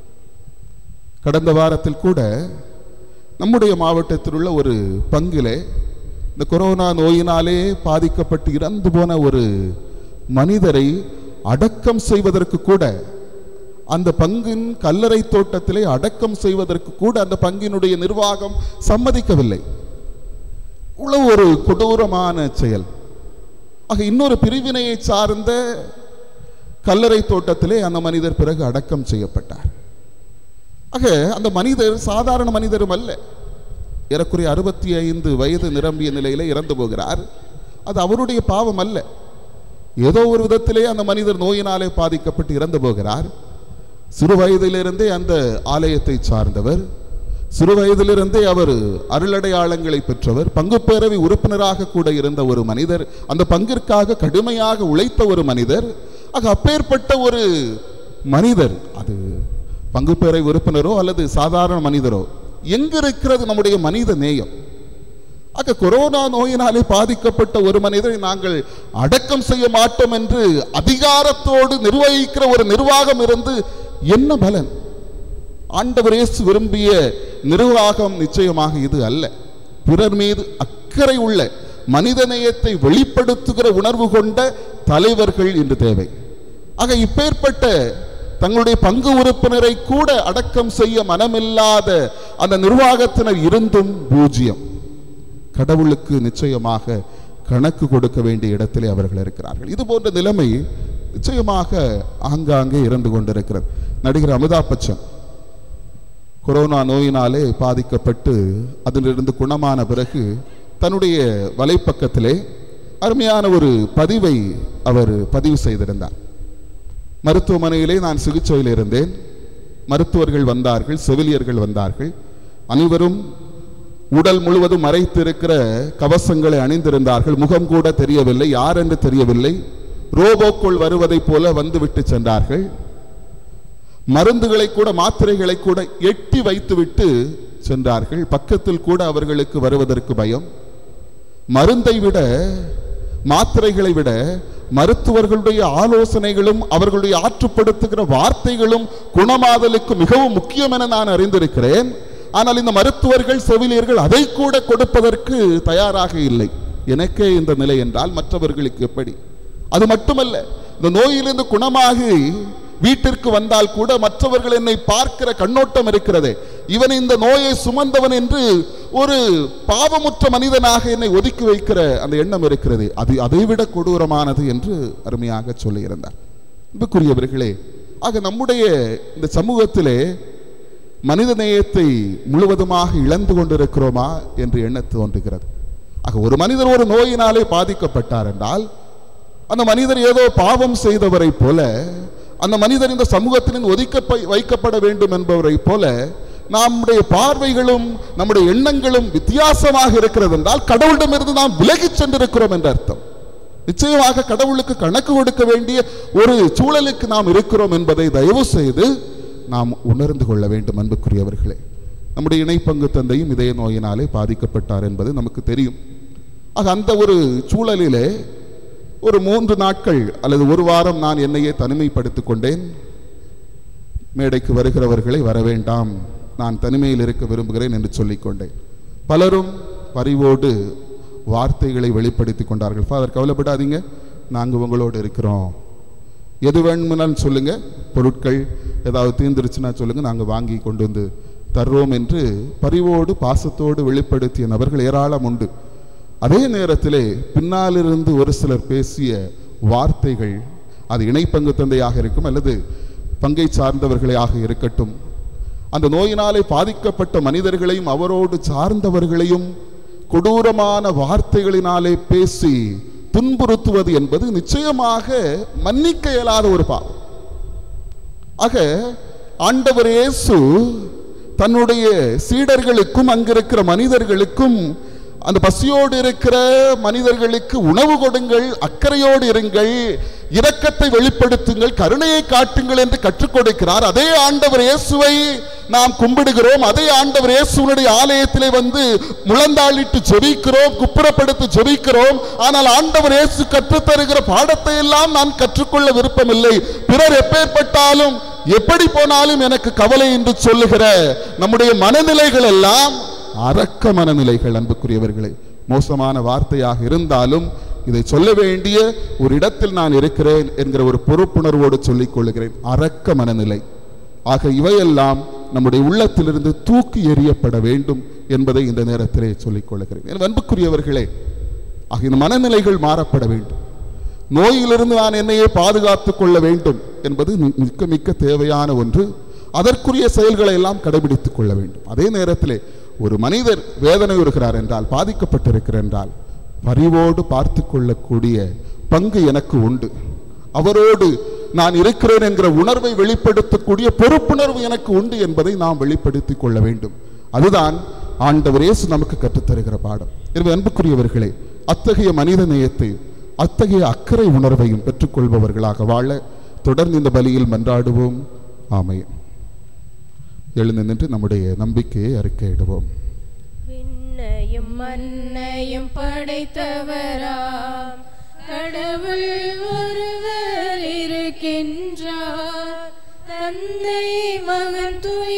கடந்த வாரத்தில் கூட நம்முடைய மாவட்டத்தில் உள்ள ஒரு பங்கிலே இந்த கொரோனா நோயினாலே பாதிக்கப்பட்டு இறந்து போன ஒரு மனிதரை அடக்கம் செய்வதற்கு கூட அந்த பங்கின் கல்லறை தோட்டத்திலே அடக்கம் செய்வதற்கு கூட அந்த பங்கினுடைய நிர்வாகம் சம்மதிக்கவில்லை இவ்வளவு ஒரு கொடூரமான செயல் ஆக இன்னொரு பிரிவினையை சார்ந்த கல்லறை தோட்டத்திலே அந்த மனிதர் பிறகு அடக்கம் செய்யப்பட்டார் ஆக அந்த மனிதர் சாதாரண மனிதரும் அல்ல ஏறக்குறைய அறுபத்தி ஐந்து வயது நிரம்பிய நிலையில இறந்து போகிறார் அது அவருடைய பாவம் அல்ல ஏதோ ஒரு விதத்திலே அந்த மனிதர் நோயினாலே பாதிக்கப்பட்டு இறந்து போகிறார் சிறு வயதிலிருந்தே அந்த ஆலயத்தை சார்ந்தவர் சிறு வயதிலிருந்தே அவர் அருளடையாளங்களை பெற்றவர் பங்கு பேரவை உறுப்பினராக கூட இருந்த ஒரு மனிதர் அந்த பங்கிற்காக கடுமையாக உழைத்த ஒரு மனிதர் ஆக அப்பேற்பட்ட ஒரு மனிதர் அது பங்கு பேரவை உறுப்பினரோ அல்லது சாதாரண மனிதரோ எங்க இருக்கிறது நம்முடைய மனித நேயம் ஆக கொரோனா நோயினாலே பாதிக்கப்பட்ட ஒரு மனிதரை நாங்கள் அடக்கம் செய்ய மாட்டோம் என்று அதிகாரத்தோடு நிர்வகிக்கிற ஒரு நிர்வாகம் இருந்து என்ன பலன் ஆண்டவர் இயேசு விரும்பிய நிர்வாகம் நிச்சயமாக இது அல்ல பிறர் மீது அக்கறை உள்ள மனிதநேயத்தை வெளிப்படுத்துகிற உணர்வு கொண்ட தலைவர்கள் இன்று தேவை ஆக இப்பேற்பட்ட தங்களுடைய பங்கு உறுப்பினரை கூட அடக்கம் செய்ய மனமில்லாத அந்த நிர்வாகத்தினர் இருந்தும் பூஜ்யம் கடவுளுக்கு நிச்சயமாக கணக்கு கொடுக்க வேண்டிய இடத்திலே அவர்கள் இருக்கிறார்கள் இது போன்ற நிலைமை நிச்சயமாக ஆங்காங்கே இருந்து கொண்டிருக்கிறது நடிகர் அமிதாப் பச்சன் கொரோனா நோயினாலே பாதிக்கப்பட்டு அதிலிருந்து குணமான பிறகு தன்னுடைய வலைப்பக்கத்திலே அருமையான ஒரு பதிவை அவர் பதிவு செய்திருந்தார் மருத்துவமனையிலே நான் சிகிச்சையில் இருந்தேன் மருத்துவர்கள் வந்தார்கள் செவிலியர்கள் வந்தார்கள் அனைவரும் உடல் முழுவதும் மறைத்திருக்கிற கவசங்களை அணிந்திருந்தார்கள் முகம் கூட தெரியவில்லை யார் என்று தெரியவில்லை ரோபோக்குள் வருவதைப் போல வந்துவிட்டு சென்றார்கள் மருந்துகளை கூட மாத்திரைகளை கூட எட்டி வைத்துவிட்டு சென்றார்கள் பக்கத்தில் கூட அவர்களுக்கு வருவதற்கு பயம் மருந்தை விட மாத்திரைகளை விட மருத்துவர்களுடைய ஆலோசனைகளும் அவர்களுடைய ஆற்றுப்படுத்துகிற வார்த்தைகளும் குணமாதலுக்கு மிகவும் முக்கியம் என நான் அறிந்திருக்கிறேன் ஆனால் இந்த மருத்துவர்கள் செவிலியர்கள் அதை கூட கொடுப்பதற்கு தயாராக இல்லை எனக்கே இந்த நிலை என்றால் மற்றவர்களுக்கு எப்படி அது மட்டுமல்ல இந்த நோயிலிருந்து குணமாகி வீட்டிற்கு வந்தால் கூட மற்றவர்கள் என்னை பார்க்கிற கண்ணோட்டம் இருக்கிறதே இவன் இந்த நோயை சுமந்தவன் என்று ஒரு பாவமுற்ற மனிதனாக என்னை ஒதுக்கி வைக்கிற அந்த எண்ணம் இருக்கிறது அது அதைவிட கொடூரமானது என்று அருமையாக சொல்லியிருந்தார் அன்புக்குரியவர்களே ஆக நம்முடைய இந்த சமூகத்திலே மனித நேயத்தை முழுவதுமாக இழந்து கொண்டிருக்கிறோமா என்று எண்ண தோன்றுகிறது ஆக ஒரு மனிதர் ஒரு நோயினாலே பாதிக்கப்பட்டார் என்றால் அந்த மனிதர் ஏதோ பாவம் செய்தவரை போல அந்த மனிதர் இந்த சமூகத்திலிருந்து ஒதுக்க வைக்கப்பட வேண்டும் என்பவரை போல நம்முடைய பார்வைகளும் நம்முடைய எண்ணங்களும் வித்தியாசமாக இருக்கிறது என்றால் கடவுளிடமிருந்து நாம் விலகிச் சென்றிருக்கிறோம் என்ற அர்த்தம் நிச்சயமாக கடவுளுக்கு கணக்கு கொடுக்க வேண்டிய ஒரு சூழலுக்கு நாம் இருக்கிறோம் என்பதை தயவு செய்து நாம் உணர்ந்து கொள்ள வேண்டும் அன்புக்குரியவர்களே நம்முடைய இணைப்பங்கு தந்தையும் இதய நோயினாலே பாதிக்கப்பட்டார் என்பது நமக்கு தெரியும் ஆக அந்த ஒரு சூழலிலே ஒரு மூன்று நாட்கள் அல்லது ஒரு வாரம் நான் என்னையே தனிமைப்படுத்திக் கொண்டேன் மேடைக்கு வருகிறவர்களை வர வேண்டாம் நான் தனிமையில் இருக்க விரும்புகிறேன் என்று சொல்லிக் கொண்டேன் பலரும் பரிவோடு வார்த்தைகளை வெளிப்படுத்தி கொண்டார்கள் ஃபாதர் கவலைப்படாதீங்க நாங்கள் உங்களோடு இருக்கிறோம் எது வேணும்னாலும் சொல்லுங்க பொருட்கள் ஏதாவது தீர்ந்துருச்சுன்னா சொல்லுங்க நாங்கள் வாங்கி கொண்டு வந்து தர்றோம் என்று பரிவோடு பாசத்தோடு வெளிப்படுத்திய நபர்கள் ஏராளம் உண்டு அதே நேரத்திலே பின்னாலிருந்து ஒரு சிலர் பேசிய வார்த்தைகள் அது இணைப்பங்கு தந்தையாக இருக்கும் அல்லது பங்கை சார்ந்தவர்களாக இருக்கட்டும் அந்த நோயினாலே பாதிக்கப்பட்ட மனிதர்களையும் அவரோடு சார்ந்தவர்களையும் கொடூரமான வார்த்தைகளினாலே பேசி துன்புறுத்துவது என்பது நிச்சயமாக மன்னிக்க இயலாத ஒரு பாவம் ஆக ஆண்டவர் இயேசு தன்னுடைய சீடர்களுக்கும் அங்கிருக்கிற மனிதர்களுக்கும் அந்த பசியோடு இருக்கிற மனிதர்களுக்கு உணவு கொடுங்கள் அக்கறையோடு இருங்கள் இரக்கத்தை வெளிப்படுத்துங்கள் கருணையை காட்டுங்கள் என்று கற்றுக் கொடுக்கிறார் அதே ஆண்டவர் இயேசுவை நாம் கும்பிடுகிறோம் அதே ஆண்டவர் இயேசுனுடைய ஆலயத்திலே வந்து முழந்தாளிட்டு ஜெபிக்கிறோம் குப்புறப்படுத்தி ஜெபிக்கிறோம் ஆனால் ஆண்டவர் இயேசு கற்றுத் தருகிற பாடத்தை எல்லாம் நான் கற்றுக்கொள்ள விருப்பமில்லை பிறர் எப்பேற்பட்டாலும் எப்படி போனாலும் எனக்கு கவலை என்று சொல்லுகிற நம்முடைய மனநிலைகள் எல்லாம் அரக்க மனநிலைகள் அன்புக்குரியவர்களே மோசமான வார்த்தையாக இருந்தாலும் இதை சொல்ல வேண்டிய ஒரு இடத்தில் நான் இருக்கிறேன் என்கிற ஒரு பொறுப்புணர்வோடு சொல்லிக் கொள்கிறேன் அரக்க மனநிலை ஆக இவையெல்லாம் நம்முடைய உள்ளத்திலிருந்து தூக்கி எறியப்பட வேண்டும் என்பதை இந்த நேரத்திலே சொல்லிக் கொள்கிறேன் என் அன்புக்குரியவர்களே ஆக இந்த மனநிலைகள் மாறப்பட வேண்டும் நோயிலிருந்து நான் என்னையே பாதுகாத்துக் கொள்ள வேண்டும் என்பது மி- மிக்க மிக்க தேவையான ஒன்று அதற்குரிய செயல்களை எல்லாம் கடைபிடித்துக் கொள்ள வேண்டும் அதே நேரத்திலே ஒரு மனிதர் வேதனை வருகிறார் என்றால் பாதிக்கப்பட்டிருக்கிறார் என்றால் பரிவோடு பார்த்து கொள்ளக்கூடிய பங்கு எனக்கு உண்டு அவரோடு நான் இருக்கிறேன் என்கிற உணர்வை வெளிப்படுத்தக்கூடிய பொறுப்புணர்வு எனக்கு உண்டு என்பதை நாம் வெளிப்படுத்திக் கொள்ள வேண்டும் அதுதான் ஆண்டவர் இயேசு நமக்கு கற்றுத்தருகிற பாடம் எனவே அன்புக்குரியவர்களே அத்தகைய மனித நேயத்தை அத்தகைய அக்கறை உணர்வையும் பெற்றுக்கொள்பவர்களாக வாழ தொடர்ந்து இந்த பலியில் மன்றாடுவோம் ஆமையும் எழுந்து நின்று நம்முடைய நம்பிக்கையை அறிக்கையிடுவோம் விண்ணையும் மண்ணையும் படைத்தவராம் கடவுள் ஒருவர் இருக்கின்றார் தந்தை மகன் தூய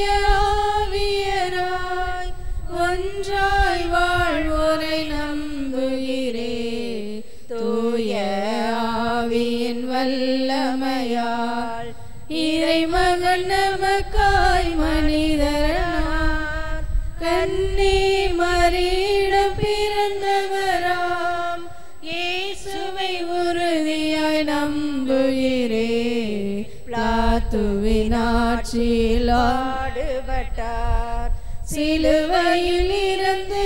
ஆவியராய் ஒன்றாய் வாழ்வோரை நம்புகிறே தூய ஆவியின் வல்லமையால் இறைமகன் நமக்காய் மனிதரானார் கன்னி மறியிடம் பிறந்தவராம் இயேசுவை உறுதியாய் நம்புகிறே பிளாத்துவின் ஆட்சியில் ஆடுபட்டார் சிலுவையில் இருந்து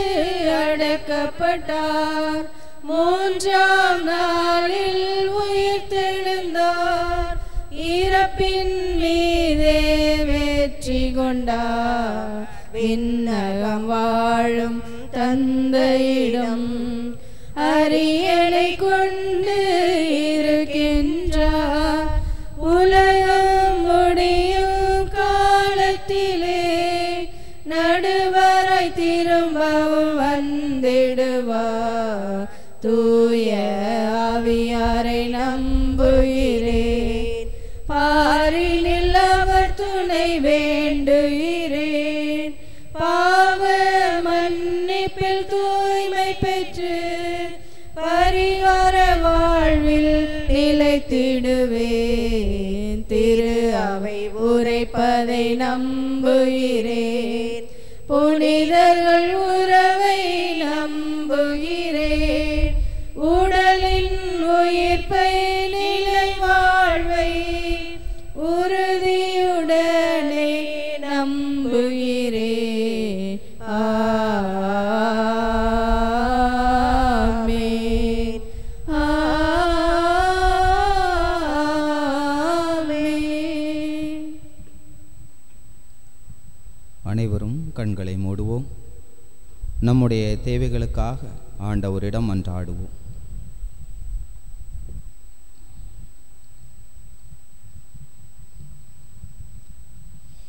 அடக்கப்பட்டார் மூன்றாம் நாளில் உயிர்த்தெழுந்தார் இறப்பின் மீதே வெற்றி கொண்டார் விண்ணகம் வாழும் தந்தையிடம் அரியணை கொண்டு இருக்கின்றார் உலகம் முடியும் காலத்திலே நடுவரை திரும்பவும் வந்திடுவார் தூய ஆவியாரை நம்புகிறேன் பாரினில் அவர் துணை வேண்டுகிறேன் பாவ மன்னிப்பில் தூய்மை பெற்று பரிகார வாழ்வில் நிலைத்திடுவேன் திரு அவை உரைப்பதை நம்புகிறேன் புனிதர்கள் உறவை நம்புகிறேன் உடலின் உயிர்ப்பை நிலை வாழ்வை உறுதியுடனே நம்புகிறேன் ஆமென். ஆமென். அனைவரும் கண்களை மூடுவோம் நம்முடைய தேவைகளுக்காக ஆண்டவரிடம் மன்றாடுவோம்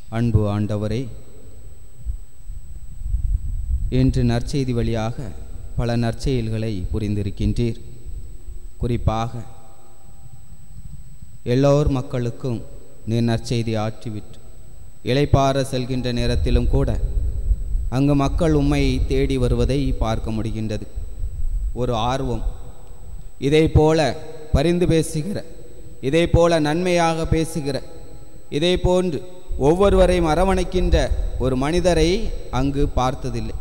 அன்பு ஆண்டவரே இன்று நற்செய்தி வழியாக பல நற்செயல்களை புரிந்திருக்கின்றீர் குறிப்பாக எல்லோர் மக்களுக்கும் நீர் நற்செய்தி ஆற்றிவிட்டு இளைப்பாற செல்கின்ற நேரத்திலும் கூட அங்கு மக்கள் உம்மை தேடி வருவதை பார்க்க முடிகின்றது ஒரு ஆர்வம் இதே போல பரிந்து பேசுகிற இதே போல நன்மையாக பேசுகிற இதே போன்று ஒவ்வொருவரையும் அரவணைக்கின்ற ஒரு மனிதரை அங்கு பார்த்ததில்லை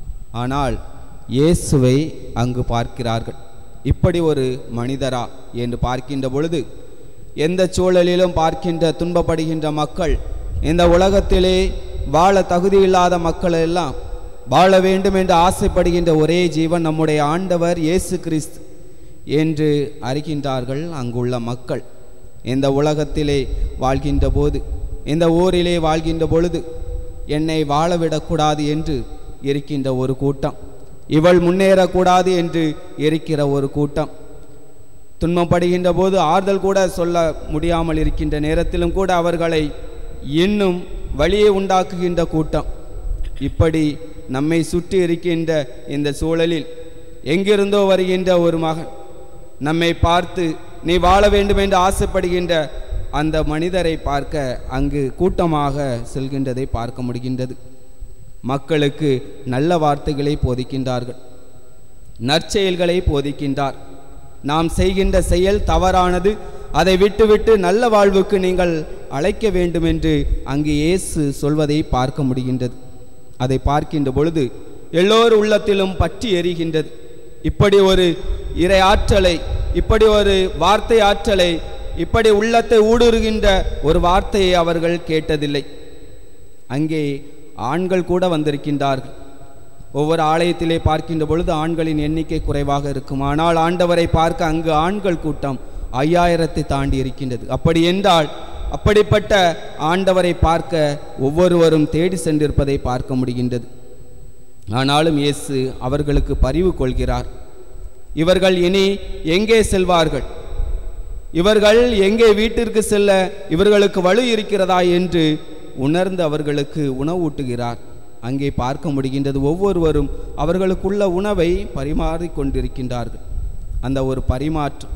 ஆனால் இயேசுவை அங்கு பார்க்கிறார்கள் இப்படி ஒரு மனிதரா என்று பார்க்கின்ற பொழுது எந்த சூழலிலும் பார்க்கின்ற துன்பப்படுகின்ற மக்கள் இந்த உலகத்திலே வாழ தகுதியில்லாத மக்கள் எல்லாம் வாழ வேண்டும் என்று ஆசைப்படுகின்ற ஒரே ஜீவன் நம்முடைய ஆண்டவர் இயேசு கிறிஸ்து என்று அறிகின்றார்கள் அங்குள்ள மக்கள் இந்த உலகத்திலே வாழ்கின்ற போது இந்த ஊரிலே வாழ்கின்ற பொழுது என்னை வாழவிடக்கூடாது என்று இருக்கின்ற ஒரு கூட்டம் இவள் முன்னேறக்கூடாது என்று இருக்கிற ஒரு கூட்டம் துன்பப்படுகின்ற போது ஆறுதல் கூட சொல்ல முடியாமல் இருக்கின்ற நேரத்திலும் கூட அவர்களை இன்னும் வழியை உண்டாக்குகின்ற கூட்டம் இப்படி நம்மை சுற்றி இருக்கின்ற இந்த சூழலில் எங்கிருந்தோ வருகின்ற ஒரு மகன் நம்மை பார்த்து நீ வாழ வேண்டும் என்று ஆசைப்படுகின்ற அந்த மனிதரை பார்க்க அங்கு கூட்டமாக செல்கின்றதை பார்க்க முடிகின்றது மக்களுக்கு நல்ல வார்த்தைகளை போதிக்கின்றார்கள் நற்செயல்களை போதிக்கின்றார் நாம் செய்கின்ற செயல் தவறானது அதை விட்டுவிட்டு நல்ல வாழ்வுக்கு நீங்கள் அழைக்க வேண்டும் என்று அங்கு இயேசு சொல்வதை பார்க்க முடிகின்றது அதை பார்க்கின்ற பொழுது எல்லோர் உள்ளத்திலும் பற்றி எரிகின்றது இப்படி ஒரு இறை ஆற்றலை இப்படி ஒரு வார்த்தை ஆற்றலை இப்படி உள்ளத்தை ஊடுருகின்ற ஒரு வார்த்தையை அவர்கள் கேட்டதில்லை அங்கே ஆண்கள் கூட வந்திருக்கின்றார்கள் ஒவ்வொரு ஆலயத்திலே பார்க்கின்ற பொழுது ஆண்களின் எண்ணிக்கை குறைவாக இருக்கும் ஆனால் ஆண்டவரை பார்க்க அங்கு ஆண்கள் கூட்டம் ஐயாயிரத்தை தாண்டி இருக்கின்றது அப்படி என்றால் அப்படிப்பட்ட ஆண்டவரை பார்க்க ஒவ்வொருவரும் தேடி சென்றிருப்பதை பார்க்க முடிகின்றது ஆனாலும் இயேசு அவர்களுக்கு பரிவு கொள்கிறார் இவர்கள் இனி எங்கே செல்வார்கள் இவர்கள் எங்கே வீட்டிற்கு செல்ல இவர்களுக்கு வலு இருக்கிறதா என்று உணர்ந்து அவர்களுக்கு உணவூட்டுகிறார் அங்கே பார்க்க முடிகின்றது ஒவ்வொருவரும் அவர்களுக்குள்ள உணவை பரிமாறிக் கொண்டிருக்கின்றார்கள் அந்த ஒரு பரிமாற்றம்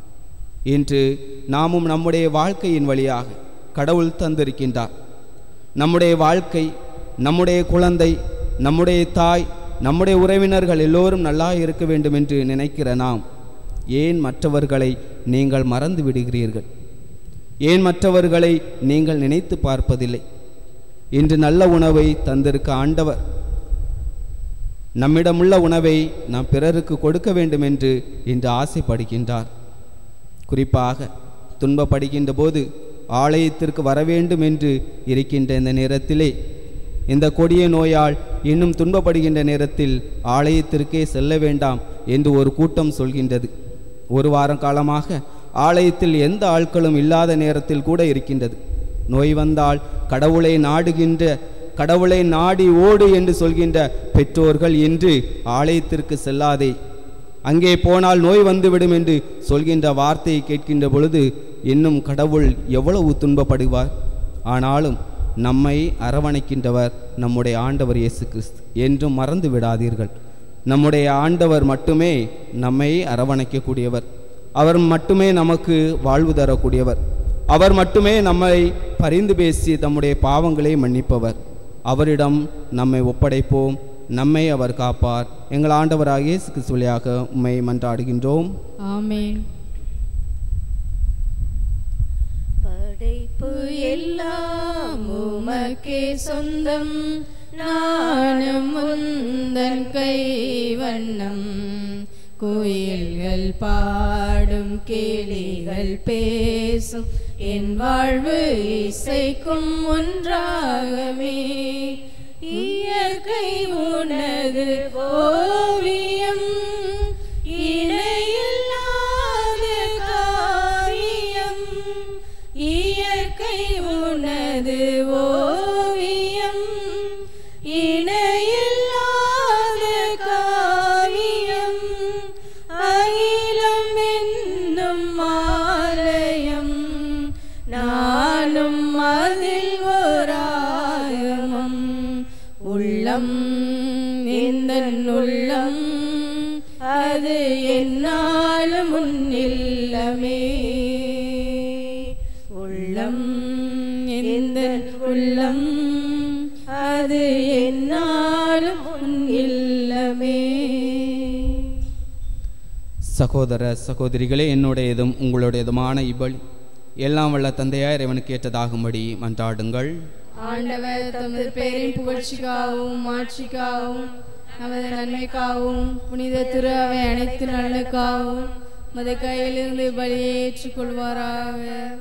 இன்று நாமும் நம்முடைய வாழ்க்கையின் வழியாக கடவுள் தந்திருக்கின்றார் நம்முடைய வாழ்க்கை நம்முடைய குழந்தை நம்முடைய தாய் நம்முடைய உறவினர்கள் எல்லோரும் நல்லா இருக்க வேண்டும் என்று நினைக்கிற நாம் ஏன் மற்றவர்களை நீங்கள் மறந்து விடுகிறீர்கள் ஏன் மற்றவர்களை நீங்கள் நினைத்து பார்ப்பதில்லை இன்று நல்ல உணவை தந்திருக்க ஆண்டவர் நம்மிடமுள்ள உணவை நாம் பிறருக்கு கொடுக்க வேண்டும் என்று இன்று ஆசைப்படுகின்றார் குறிப்பாக துன்பப்படுகின்ற போது ஆலயத்திற்கு வர வேண்டும் என்று இருக்கின்ற இந்த நேரத்திலே இந்த கொடிய நோயால் இன்னும் துன்பப்படுகின்ற நேரத்தில் ஆலயத்திற்கே செல்ல வேண்டாம் என்று ஒரு கூட்டம் சொல்கின்றது ஒரு வாரம் காலமாக ஆலயத்தில் எந்த ஆட்களும் இல்லாத நேரத்தில் கூட இருக்கின்றது நோய் வந்தால் கடவுளை நாடுகின்ற கடவுளை நாடி ஓடு என்று சொல்கின்ற பெற்றோர்கள் இன்று ஆலயத்திற்கு செல்லாதே அங்கே போனால் நோய் வந்துவிடும் என்று சொல்கின்ற வார்த்தையை கேட்கின்ற பொழுது இன்னும் கடவுள் எவ்வளவு துன்பப்படுவார் ஆனாலும் நம்மை அரவணைக்கின்றவர் நம்முடைய ஆண்டவர் இயேசு கிறிஸ்து என்றும் மறந்து விடாதீர்கள் நம்முடைய ஆண்டவர் மட்டுமே நம்மை அரவணைக்கக்கூடியவர் அவர் மட்டுமே நமக்கு வாழ்வு தரக்கூடியவர் அவர் மட்டுமே நம்மை பரிந்து பேசி தம்முடைய பாவங்களை மன்னிப்பவர் அவரிடம் நம்மை ஒப்படைப்போம் நம்மை அவர் காப்பார் எங்கள் ஆண்டவராகிய இயேசு கிறிஸ்து வழியாக உம்மை மன்றாடுகின்றோம் ஆமென் படைப்பு எல்லாம் உமக்கே சொந்தம் நானும் முந்தன் கைவண்ணம் கோயில்கள் பாடும் கேளிகள் பேசும் என் வாழ்வு இசைக்கும் ஒன்றாகவே இயற்கை உனது ஓவியம் இணையில்லாத காவியம் இயற்கை உனது ஓவியம் இணையில்லாத காவியம் அகிலம் என்னும் ஆலயம் நானும் அதில் ஓராயமம் உள்ளம் இந்த உள்ளம் உள்ளம் எந்த உள்ளம் அது என்னாலும் உன் இல்லமே சகோதர சகோதரிகளே என்னுடையதும் உங்களுடையதுமான இவ்வழி எல்லாம் வல்ல தந்தையார் இறைவனுக்கு ஏற்றதாகும்படி மன்றாடுங்கள் ஆண்டவர் தமது பெயரின் புகழ்ச்சிக்காகவும் ஆட்சிக்காகவும் நமது நன்மைக்காகவும் புனித திரு அவை அனைத்து நலனுக்காகவும் மது கையிலிருந்து பலியை ஏற்றுக்கொள்வாராக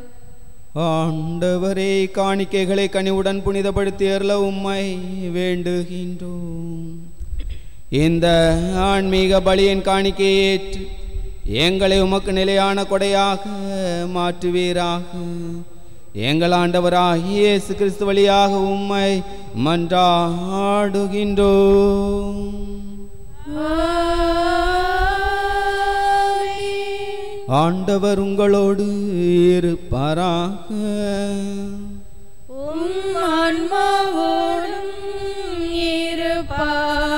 ஆண்டவரே காணிக்கைகளை கனிவுடன் புனிதப்படுத்தி அருள உம்மை வேண்டுகின்றோம் இந்த ஆன்மீக பலியின் காணிக்கையை ஏற்று எங்களை உமக்கு நிலையான கொடையாக மாற்றுவீராக எங்கள் ஆண்டவராகிய இயேசு கிறிஸ்து வழியாக உம்மை மன்றாடுகின்றோம் ஆண்டவர் உங்களோடு இருப்பாராக உம் ஆன்மாவோடும் இருப்பாராக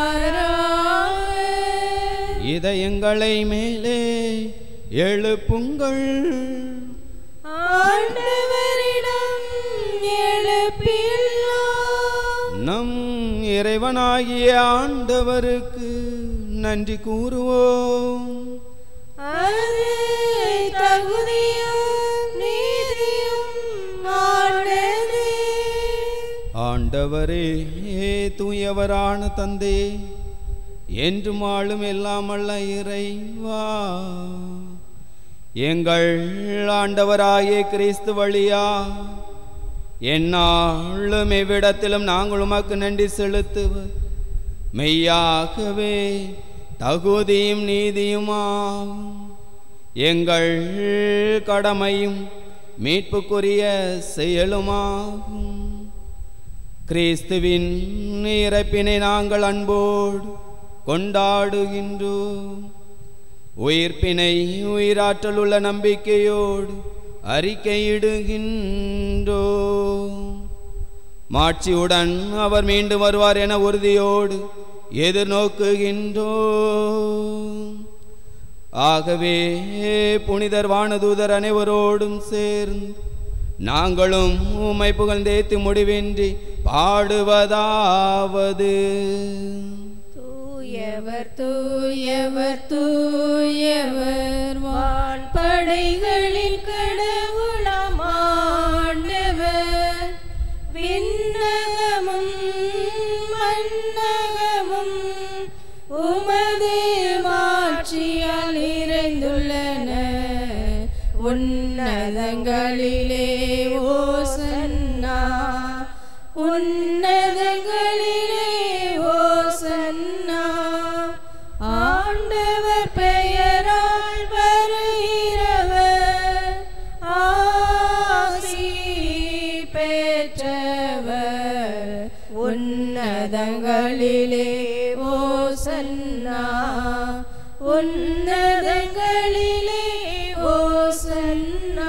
இதயங்களை மேலே எழுப்புங்கள் ஆண்டவரிடம் எழுப்பியுள்ளோம் நம் இறைவனாகிய ஆண்டவருக்கு நன்றி கூறுவோம் அது தகுதியும் நீதியும் ஆனது ஆண்டவரே தூயவரான தந்தே என்றும் ஆளும் எல்லாம் அல்ல இறைவா எங்கள் ஆண்டவராகிய கிறிஸ்து வழியா எந்நாளும் எவ்விடத்திலும் நாங்கள் உமக்கு நன்றி செலுத்துவது மெய்யாகவே தகுதியும் நீதியுமாகும் எங்கள் கடமையும் மீட்புக்குரிய செயலுமாகும் கிறிஸ்துவின் இறப்பினை நாங்கள் அன்போடு கொண்டாடுகின்றோம் உயிர்ப்பினை உயிராற்றல் உள்ள நம்பிக்கையோடு அறிக்கையிடுகின்றோம் மாட்சியுடன் அவர் மீண்டும் வருவார் என உறுதியோடு எதிர்நோக்குகின்றோம் ஆகவே புனிதர் வானதூதர் அனைவரோடும் சேர்ந்து நாங்களும் உம்மை புகழ்ந்தேத்து முடிவின்றி பாடுவதாவது தூயவர் தூயவர் தூயவர் வான்படைகளின் கடவுளாம் ஆண்டவர் விண்ணகமும் மன்னகமும் உமது மாட்சியால் நிறைந்துள்ளன உன்னதங்களிலே ஓசன்னா உன்னதங்களிலே ஓசன்னா ஆண்டவர் பெயரால் வருகிறவர் ஆசி பெற்றவர் உன்னதங்களிலே ஓசன்னா உன்னதங்களிலே ஓசன்னா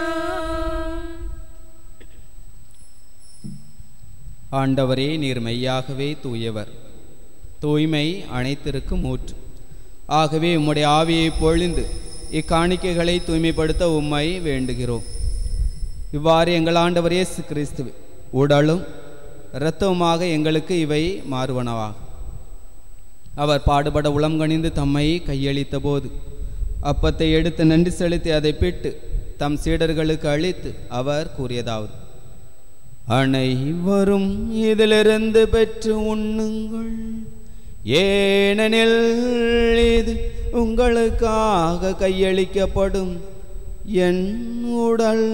ஆண்டவரே நீர் மெய்யாகவே தூயவர் தூய்மை அனைத்திற்கும் ஊற்று ஆகவே உம்முடைய ஆவியை பொழிந்து இக்காணிக்கைகளை தூய்மைப்படுத்த உம்மை வேண்டுகிறோம் இவ்வாறு எங்கள் ஆண்டவர் இயேசு கிறிஸ்துவ உடலும் இரத்தவுமாக எங்களுக்கு இவை மாறுவனவாகும் அவர் பாடுபட உளம் கணிந்து தம்மை கையளித்த போது அப்பத்தை எடுத்து நன்றி செலுத்தி அதை பிட்டு தம் சீடர்களுக்கு அளித்து அவர் கூறியதாவது அனைவரும் இதிலிருந்து பெற்று உண்ணுங்கள் ஏனெனில் இது உங்களுக்காக கையளிக்கப்படும் என் உடல்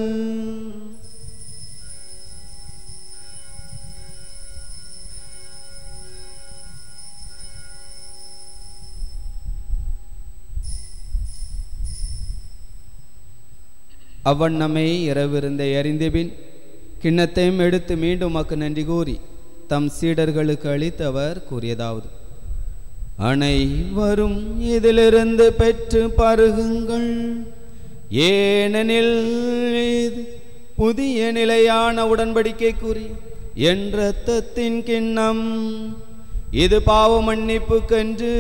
அவ்வண்ணமே இரவிருந்தை அறிந்தபின் கிண்ணத்தையும் எடுத்து மீண்டும் மக்கு நன்றி கூறி தம் சீடர்களுக்கு அளித்து அவர் கூறியதாவது அனைவரும் இதிலிருந்து பெற்று பருகுங்கள் ஏனெனில் இது புதிய நிலையான உடன்படிக்கைக்குரிய என் இரத்தத்தின் கிண்ணம் இது பாவ மன்னிப்புக்கென்று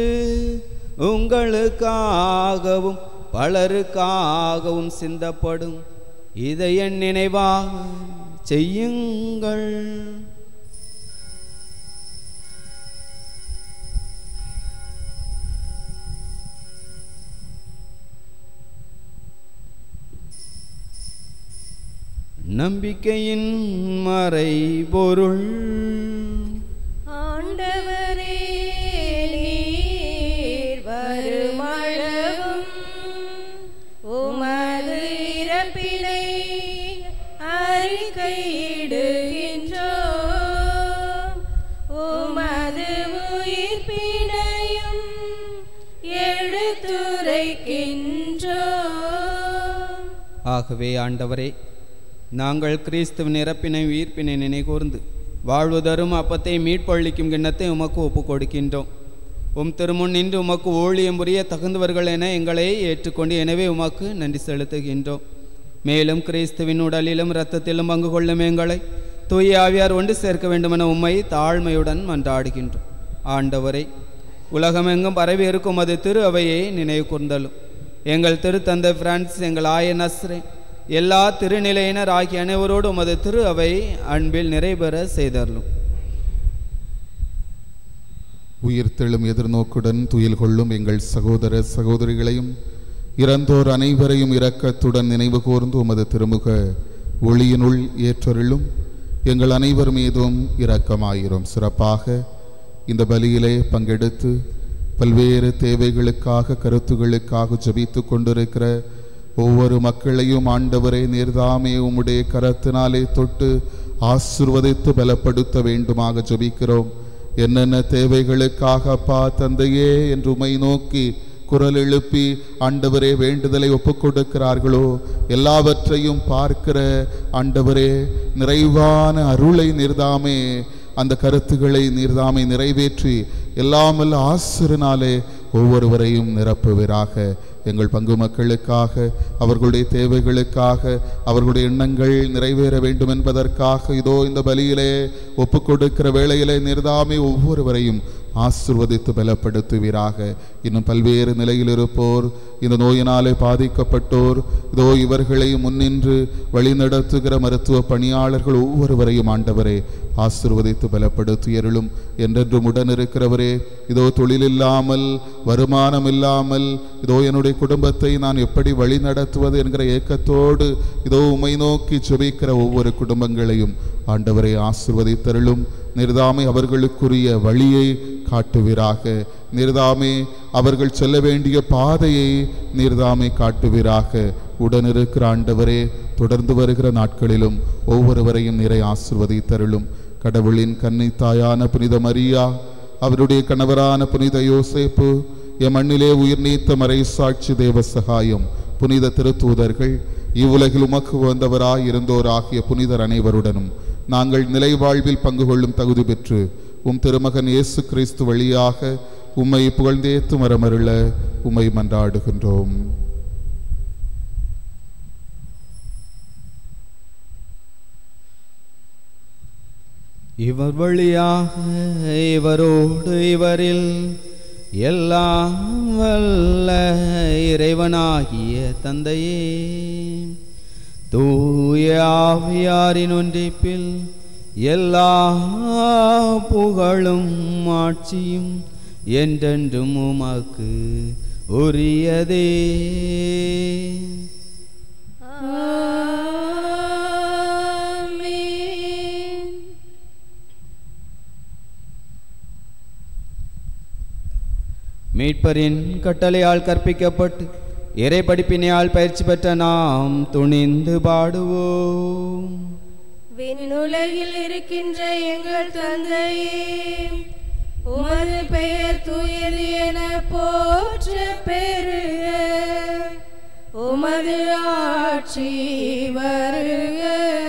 உங்களுக்காகவும் பலருக்காகவும் சிந்தப்படும் இதை என் நினைவாக செய்யுங்கள் நம்பிக்கையின் மறைபொருள் ஆண்டவரே நீர் வருமளவும் உமது இறப்பினை அறிக்கையிடுகின்றோம் உமது உயிர்ப்பினையும் எடுத்துரைக்கின்றோம் ஆகவே ஆண்டவரே நாங்கள் கிறிஸ்துவின் இறப்பினை உயிர்ப்பினை நினைகூர்ந்து வாழ்வு தரும் அப்பத்தை மீட்பளிக்கும் கிண்ணத்தை உமக்கு ஒப்புக் கொடுக்கின்றோம் உம் திருமுன் நின்று உமக்கு ஊழியம் புரிய தகுந்தவர்கள் என எங்களை ஏற்றுக்கொண்டு எனவே உமக்கு நன்றி செலுத்துகின்றோம் மேலும் கிறிஸ்துவின் உடலிலும் இரத்தத்திலும் பங்கு கொள்ளும் எங்களை தூய ஆவியார் ஒன்று சேர்க்க வேண்டுமென உம்மை தாழ்மையுடன் மன்றாடுகின்றோம் ஆண்டவரை உலகமெங்கும் பரவி இருக்கும் அது திரு அவையை நினைவு கூர்ந்தலும் எங்கள் திருத்தந்தை பிரான்சிஸ் எங்கள் ஆய நஸ்ரே எல்லா திருநிலையினர் ஆகிய அனைவரோடு உமது திரு அவை அன்பில் நிறைவேற செய்தருளும் உயிர்த்தெழும் எதிர்நோக்குடன் துயில் கொள்ளும் எங்கள் சகோதர சகோதரிகளையும் இறந்தோர் அனைவரையும் இரக்கத்துடன் நினைவு கூர்ந்து உமது திருமுக ஒளியினுள் ஏற்றருளும் எங்கள் அனைவர் மீதும் இரக்கமாயிரும் சிறப்பாக இந்த பலியிலே பங்கெடுத்து பல்வேறு தேவைகளுக்காக கருத்துகளுக்காக ஜெபித்து கொண்டிருக்கிற ஒவ்வொரு மக்களையும் ஆண்டவரே நீர்தாமே உம்முடைய கரத்தினாலே தொட்டு ஆசிர்வதித்து பலப்படுத்த வேண்டுமாக ஜெபிக்கிறோம் என்னென்ன தேவைகளுக்காக அப்பா தந்தையே என்று உமை நோக்கி குரல் எழுப்பி ஆண்டவரே வேண்டுதலை ஒப்புக்கொடுக்கிறார்களோ எல்லாவற்றையும் பார்க்கிற ஆண்டவரே நிறைவான அருளை நீர்தாமே அந்த கருத்துக்களை நீர்தாமை நிறைவேற்றி எல்லாமல்ல ஆசிரியனாலே ஒவ்வொருவரையும் நிரப்புவீராக எங்கள் பங்கு மக்களுக்காக அவர்களுடைய தேவைகளுக்காக அவர்களுடைய எண்ணங்கள் நிறைவேற வேண்டும் என்பதற்காக இதோ இந்த பலியிலே ஒப்புக்கொடுக்கிற வேளையிலே நிர்தாமே ஒவ்வொருவரையும் ஆசிர்வதித்து பலப்படுத்துவீராக இன்னும் பல்வேறு நிலையில் இருப்போர் இந்த நோயினாலே பாதிக்கப்பட்டோர் இதோ இவர்களை முன்னின்று வழிநடத்துகிற மருத்துவ பணியாளர்கள் ஒவ்வொருவரையும் ஆண்டவரே ஆசிர்வதித்து பலப்படுத்தியருளும் என்றென்றும் உடன் இருக்கிறவரே இதோ தொழில் இல்லாமல் வருமானம் இல்லாமல் இதோ என்னுடைய குடும்பத்தை நான் எப்படி வழி நடத்துவது என்கிற ஏக்கத்தோடு இதோ உமை நோக்கி ஜெபிக்கிற ஒவ்வொரு குடும்பங்களையும் ஆண்டவரை ஆசிர்வதித்தருளும் நிர்தாமை அவர்களுக்குரிய வழியை காட்டுவீராக நிர்தாமே அவர்கள் செல்ல வேண்டிய பாதையை நிர்தாமை காட்டுவீராக உடனிருக்கிற ஆண்டவரே தொடர்ந்து வருகிற நாட்களிலும் ஒவ்வொருவரையும் நிறை ஆசிர்வதித்தருளும் கடவுளின் கன்னி தாயான புனித மரியா அவருடைய கணவரான புனித யோசேப்பு எம் மண்ணிலே உயிர் நீத்த மறை சாட்சி தேவ சகாயம் புனித திருத்தூதர்கள் இவ்வுலகில் உமக்கு வந்தவராய் இருந்தோராகிய புனிதர் அனைவருடனும் நாங்கள் நிலை வாழ்வில் பங்கு கொள்ளும் தகுதி பெற்று உம் திருமகன் இயேசு கிறிஸ்து வழியாக உம்மை புகழ்ந்தேத்து மரமருள உம்மை மன்றாடுகின்றோம் இவர் வழியாக இவரோடு இவரில் எல்லாம் வல்ல இறைவனாகிய தந்தையே தூய ஆவியாரின் ஒன்றிப்பில் எல்லா புகழும் ஆட்சியும் என்றென்றும் உமக்கு உரியதே ஆமென் மீட்பரின் கட்டளையால் கற்பிக்கப்பட்டு இறை படிப்பினையால் பயிற்சி பெற்ற நாம் துணிந்து பாடுவோம் விண்ணுலகில் இருக்கின்ற எங்கள் தந்தையே உமது பெயர் தூயது என போற்ற பெருக உமது ஆட்சி வருக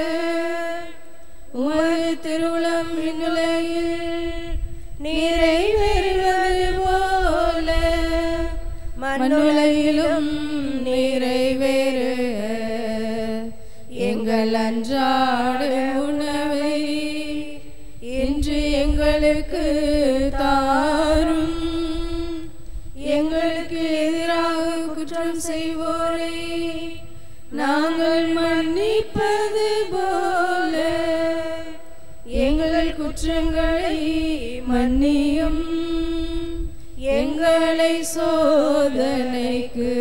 உமது திருவுளம் விண்ணுலகில் நிறைவேறுவது போல மண்ணுலகிலும் நிறைவேறுக எங்கள் அன்றாட உணவை இன்று எங்களுக்கு தாரும் எங்களுக்கு எதிராக குற்றம் செய்வோரை நாங்கள் மன்னிப்பது போல எங்கள் குற்றங்களை மன்னியும் எங்களை சோதனைக்கு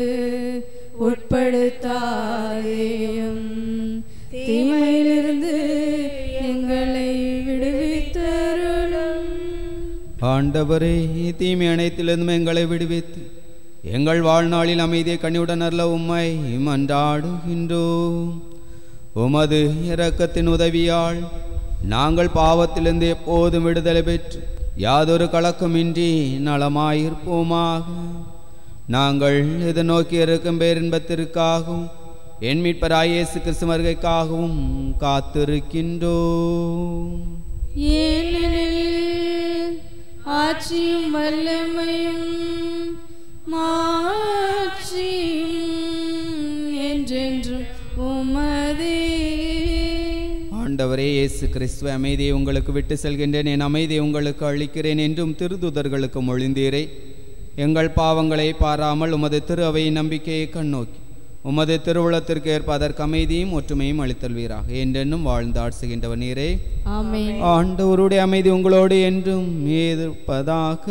உட்படுத்தாதேயும் தீமையிலிருந்து எங்களை விடுவித்தருளும் ஆண்டவரே தீமை அனைத்திலிருந்தும் எங்களை விடுவித்து எங்கள் வாழ்நாளில் அமைதியை கனிவுடன் அருள உம்மை மன்றாடுகின்றோம் உமது இரக்கத்தின் உதவியால் நாங்கள் பாவத்திலிருந்து எப்போதும் விடுதலை பெற்று யாதொரு கலக்கமின்றி நலமாயிருப்போமாக நாங்கள் எதிர்நோக்கி இருக்கும் பேரின்பத்திற்காகவும் என் மீட்பராய் இயேசு கிறிஸ்து வருகைக்காகவும் காத்திருக்கின்றோம் ஏனெனில் ஆட்சியும் வல்லமையும் மாட்சியும் என்றென்றும் உமதே ஆண்டவரே இயேசு கிறிஸ்துவ அமைதியை உங்களுக்கு விட்டு செல்கின்றேன் என் அமைதியை உங்களுக்கு அளிக்கிறேன் என்றும் திருதுதர்களுக்கு மொழிந்தீரே எங்கள் பாவங்களை பாராமல் உமது திரு அவையின் நம்பிக்கையை கண்ணோக்கி உமது திருவுளத்திற்கு ஏற்ப அதற்கு அமைதியும் ஒற்றுமையும் அளித்தல்வீராக என்றென்னும் வாழ்ந்து ஆட்சுகின்றவர் நீரே ஆமென் ஆண்டவருடைய அமைதி உங்களோடு என்றும் இருப்பதாக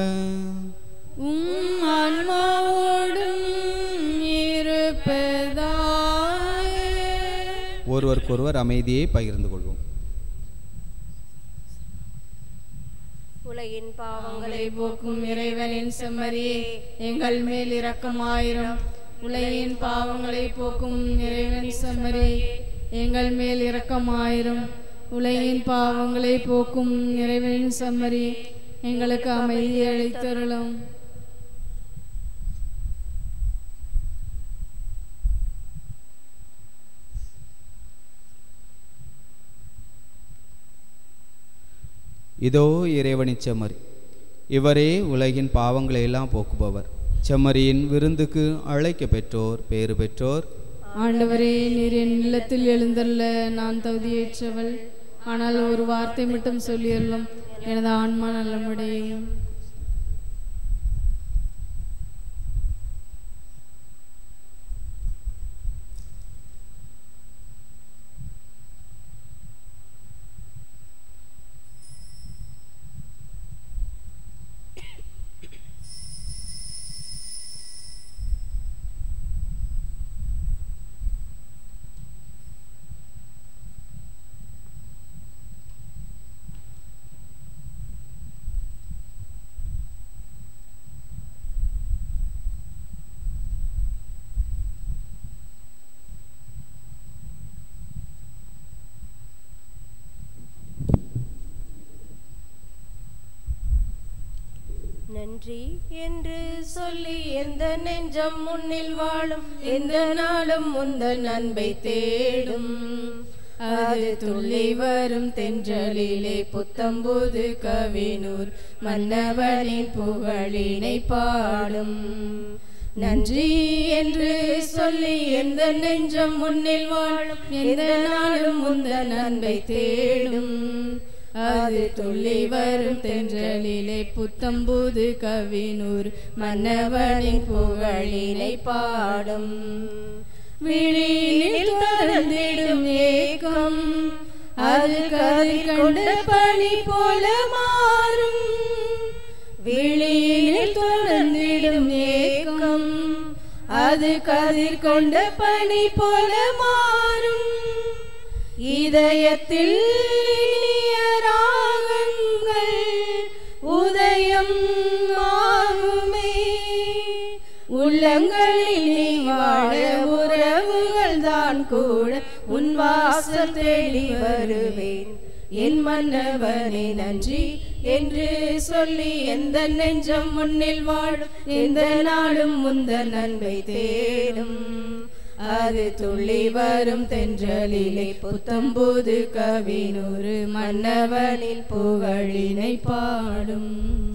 உம் ஆன்மாவோடும் இருப்பதாக ஒருவருக்கொருவர் அமைதியை பகிர்ந்து கொள்வோம் உலகின் பாவங்களை பாவங்களை போக்கும் இறைவனின் செம்மறியே எங்கள் மேல் இரக்கமாயிரம் உலகின் பாவங்களை போக்கும் இறைவன் செம்மறியே எங்கள் மேல் இரக்கமாயிரம் உலகின் பாவங்களை போக்கும் இறைவனின் செம்மறியே எங்களுக்கு அமைதி அளித்தருளும் இதோ இறைவனின் செம்மறி இவரே உலகின் பாவங்களை எல்லாம் போக்குபவர் செம்மறியின் விருந்துக்கு அழைக்க பெற்றோர் பேறு பெற்றோர் ஆண்டவரே நீர் என் இல்லத்தில் எழுந்தருள நான் தகுதியேற்றவள் ஆனால் ஒரு வார்த்தை மட்டும் சொல்லியருளும் எனது ஆன்மா நல்லமுடையும் நன்றி என்று சொல்லி எந்த நெஞ்சம் முன்னில் வாழும் எந்த நாளும் முந்தன் அன்பை தேடும் அது துள்ளி வரும் தென்றலிலே புத்தம்போது கவினூர் மன்னவனின் புகழினை பாடும் நன்றி என்று சொல்லி எந்த நெஞ்சம் முன்னில் வாழும் எந்த நாளும் முந்தன் அன்பை தேடும் அது துள்ளி வரும் தென்றலிலே புத்தம்புது கவினூர் மன்னவனின் புகழினை பாடும் விழியில் தொடர்ந்திடும் ஏக்கம் அது கதிர் கொண்ட பனி போல மாறும் விழியில் தொடர்ந்திடும் ஏக்கம் அது கதிர் கொண்ட பனி போல மாறும் இதயத்தில் இனிய ராகங்கள் உதயம் ஆகுமே உள்ளங்களில் நீ வாழ உறவுகள் தான் கூட உன் வாசல் தேடி வருவேன் என் மன்னவனே நன்றி என்று சொல்லி எந்த நெஞ்சம் முன்னில் வாழும் எந்த நாளும் முந்த நன்மை தேடும் அது துள்ளி வரும் தென்றலிலே புத்தம்போது கவினூறு மன்னவனின் புகழினை பாடும்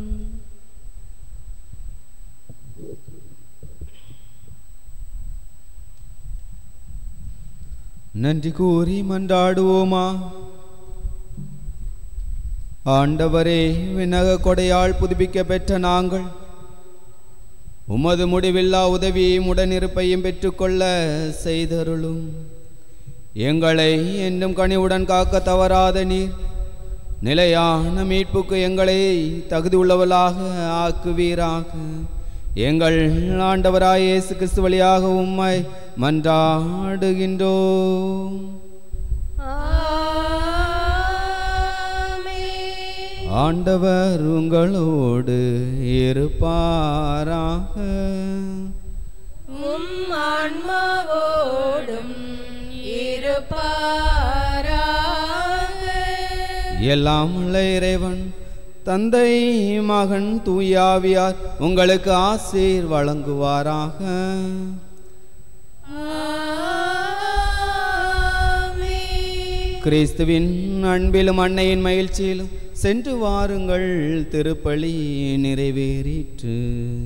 நன்றி கூறி மன்றாடுவோமா ஆண்டவரே விண்ணக கொடையால் புதுப்பிக்க பெற்ற நாங்கள் உமது முடிவில்லா உதவியையும் உடனிருப்பையும் பெற்றுக்கொள்ள செய்தருளும் எங்களை என்னும் கனிவுடன் காக்க தவறாத நீர் நிலையான மீட்புக்கு எங்களை தகுதி உள்ளவளாக ஆக்குவீராக எங்கள் ஆண்டவராய் இயேசு கிறிஸ்து வழியாக உம்மை மன்றாடுகின்றோம் ஆமென். ஆண்டவர் உங்களோடு இருப்பாராக உம் ஆன்மாவோடும் இருப்பாராக எல்லாம் உள்ள இறைவன் தந்தை மகன் தூயாவியார் உங்களுக்கு ஆசீர் வழங்குவாராக ஆமென். கிறிஸ்துவின் அன்பிலும் அன்னையின் மகிழ்ச்சியிலும் சென்று வாருங்கள் திருப்பலி நிறைவேறிற்று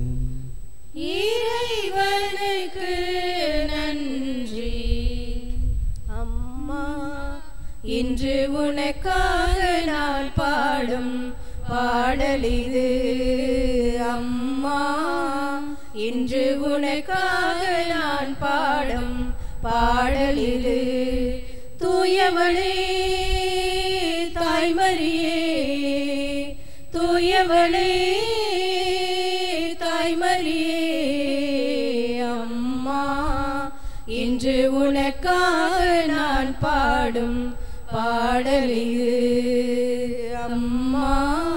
இறைவனுக்கு நன்றி அம்மா இன்று உனக்காக நான் பாடும் பாடலிது அம்மா இன்று உனக்காக நான் பாடும் பாடலிது தூயவளே தாய்மரியே தூயவளே தாய்மரியே அம்மா இன்று உனக்காக நான் பாடும் பாடலிது அம்மா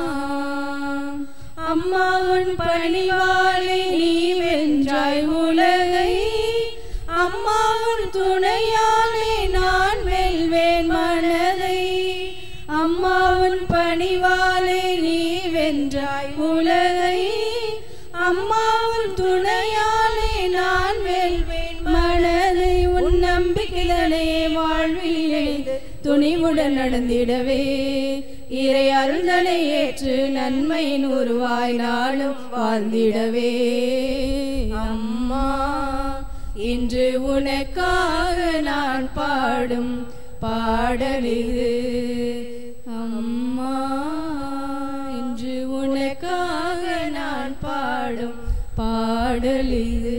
அம்மா உன் பணிவாளை நீ வென்றாய் உலகை அம்மா உன் துணையாலே நான் வெல்வேன் மனதை அம்மா உன் பணிவாலே நீ வென்றாய் உலகை அம்மா உன் துணையாலே நான் வெல்வேன் மனதை உன் நம்பிக்கைகளே வாழ்வில் இணைந்து துணிவுடன் நடந்திடவே இறை அருள்தனை ஏற்று நன்மையின் உருவாய் நாளும் வாழ்ந்திடவே அம்மா இன்று உனக்காக நான் பாடும் பாடலிது அம்மா இன்று உனக்காக நான் பாடும் பாடலிது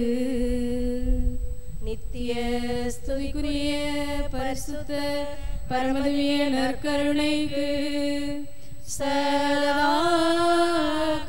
நித்திய ஸ்துதிக்குரிய பரிசுத்த பரமதவிய நற்கருணைக்கு சதா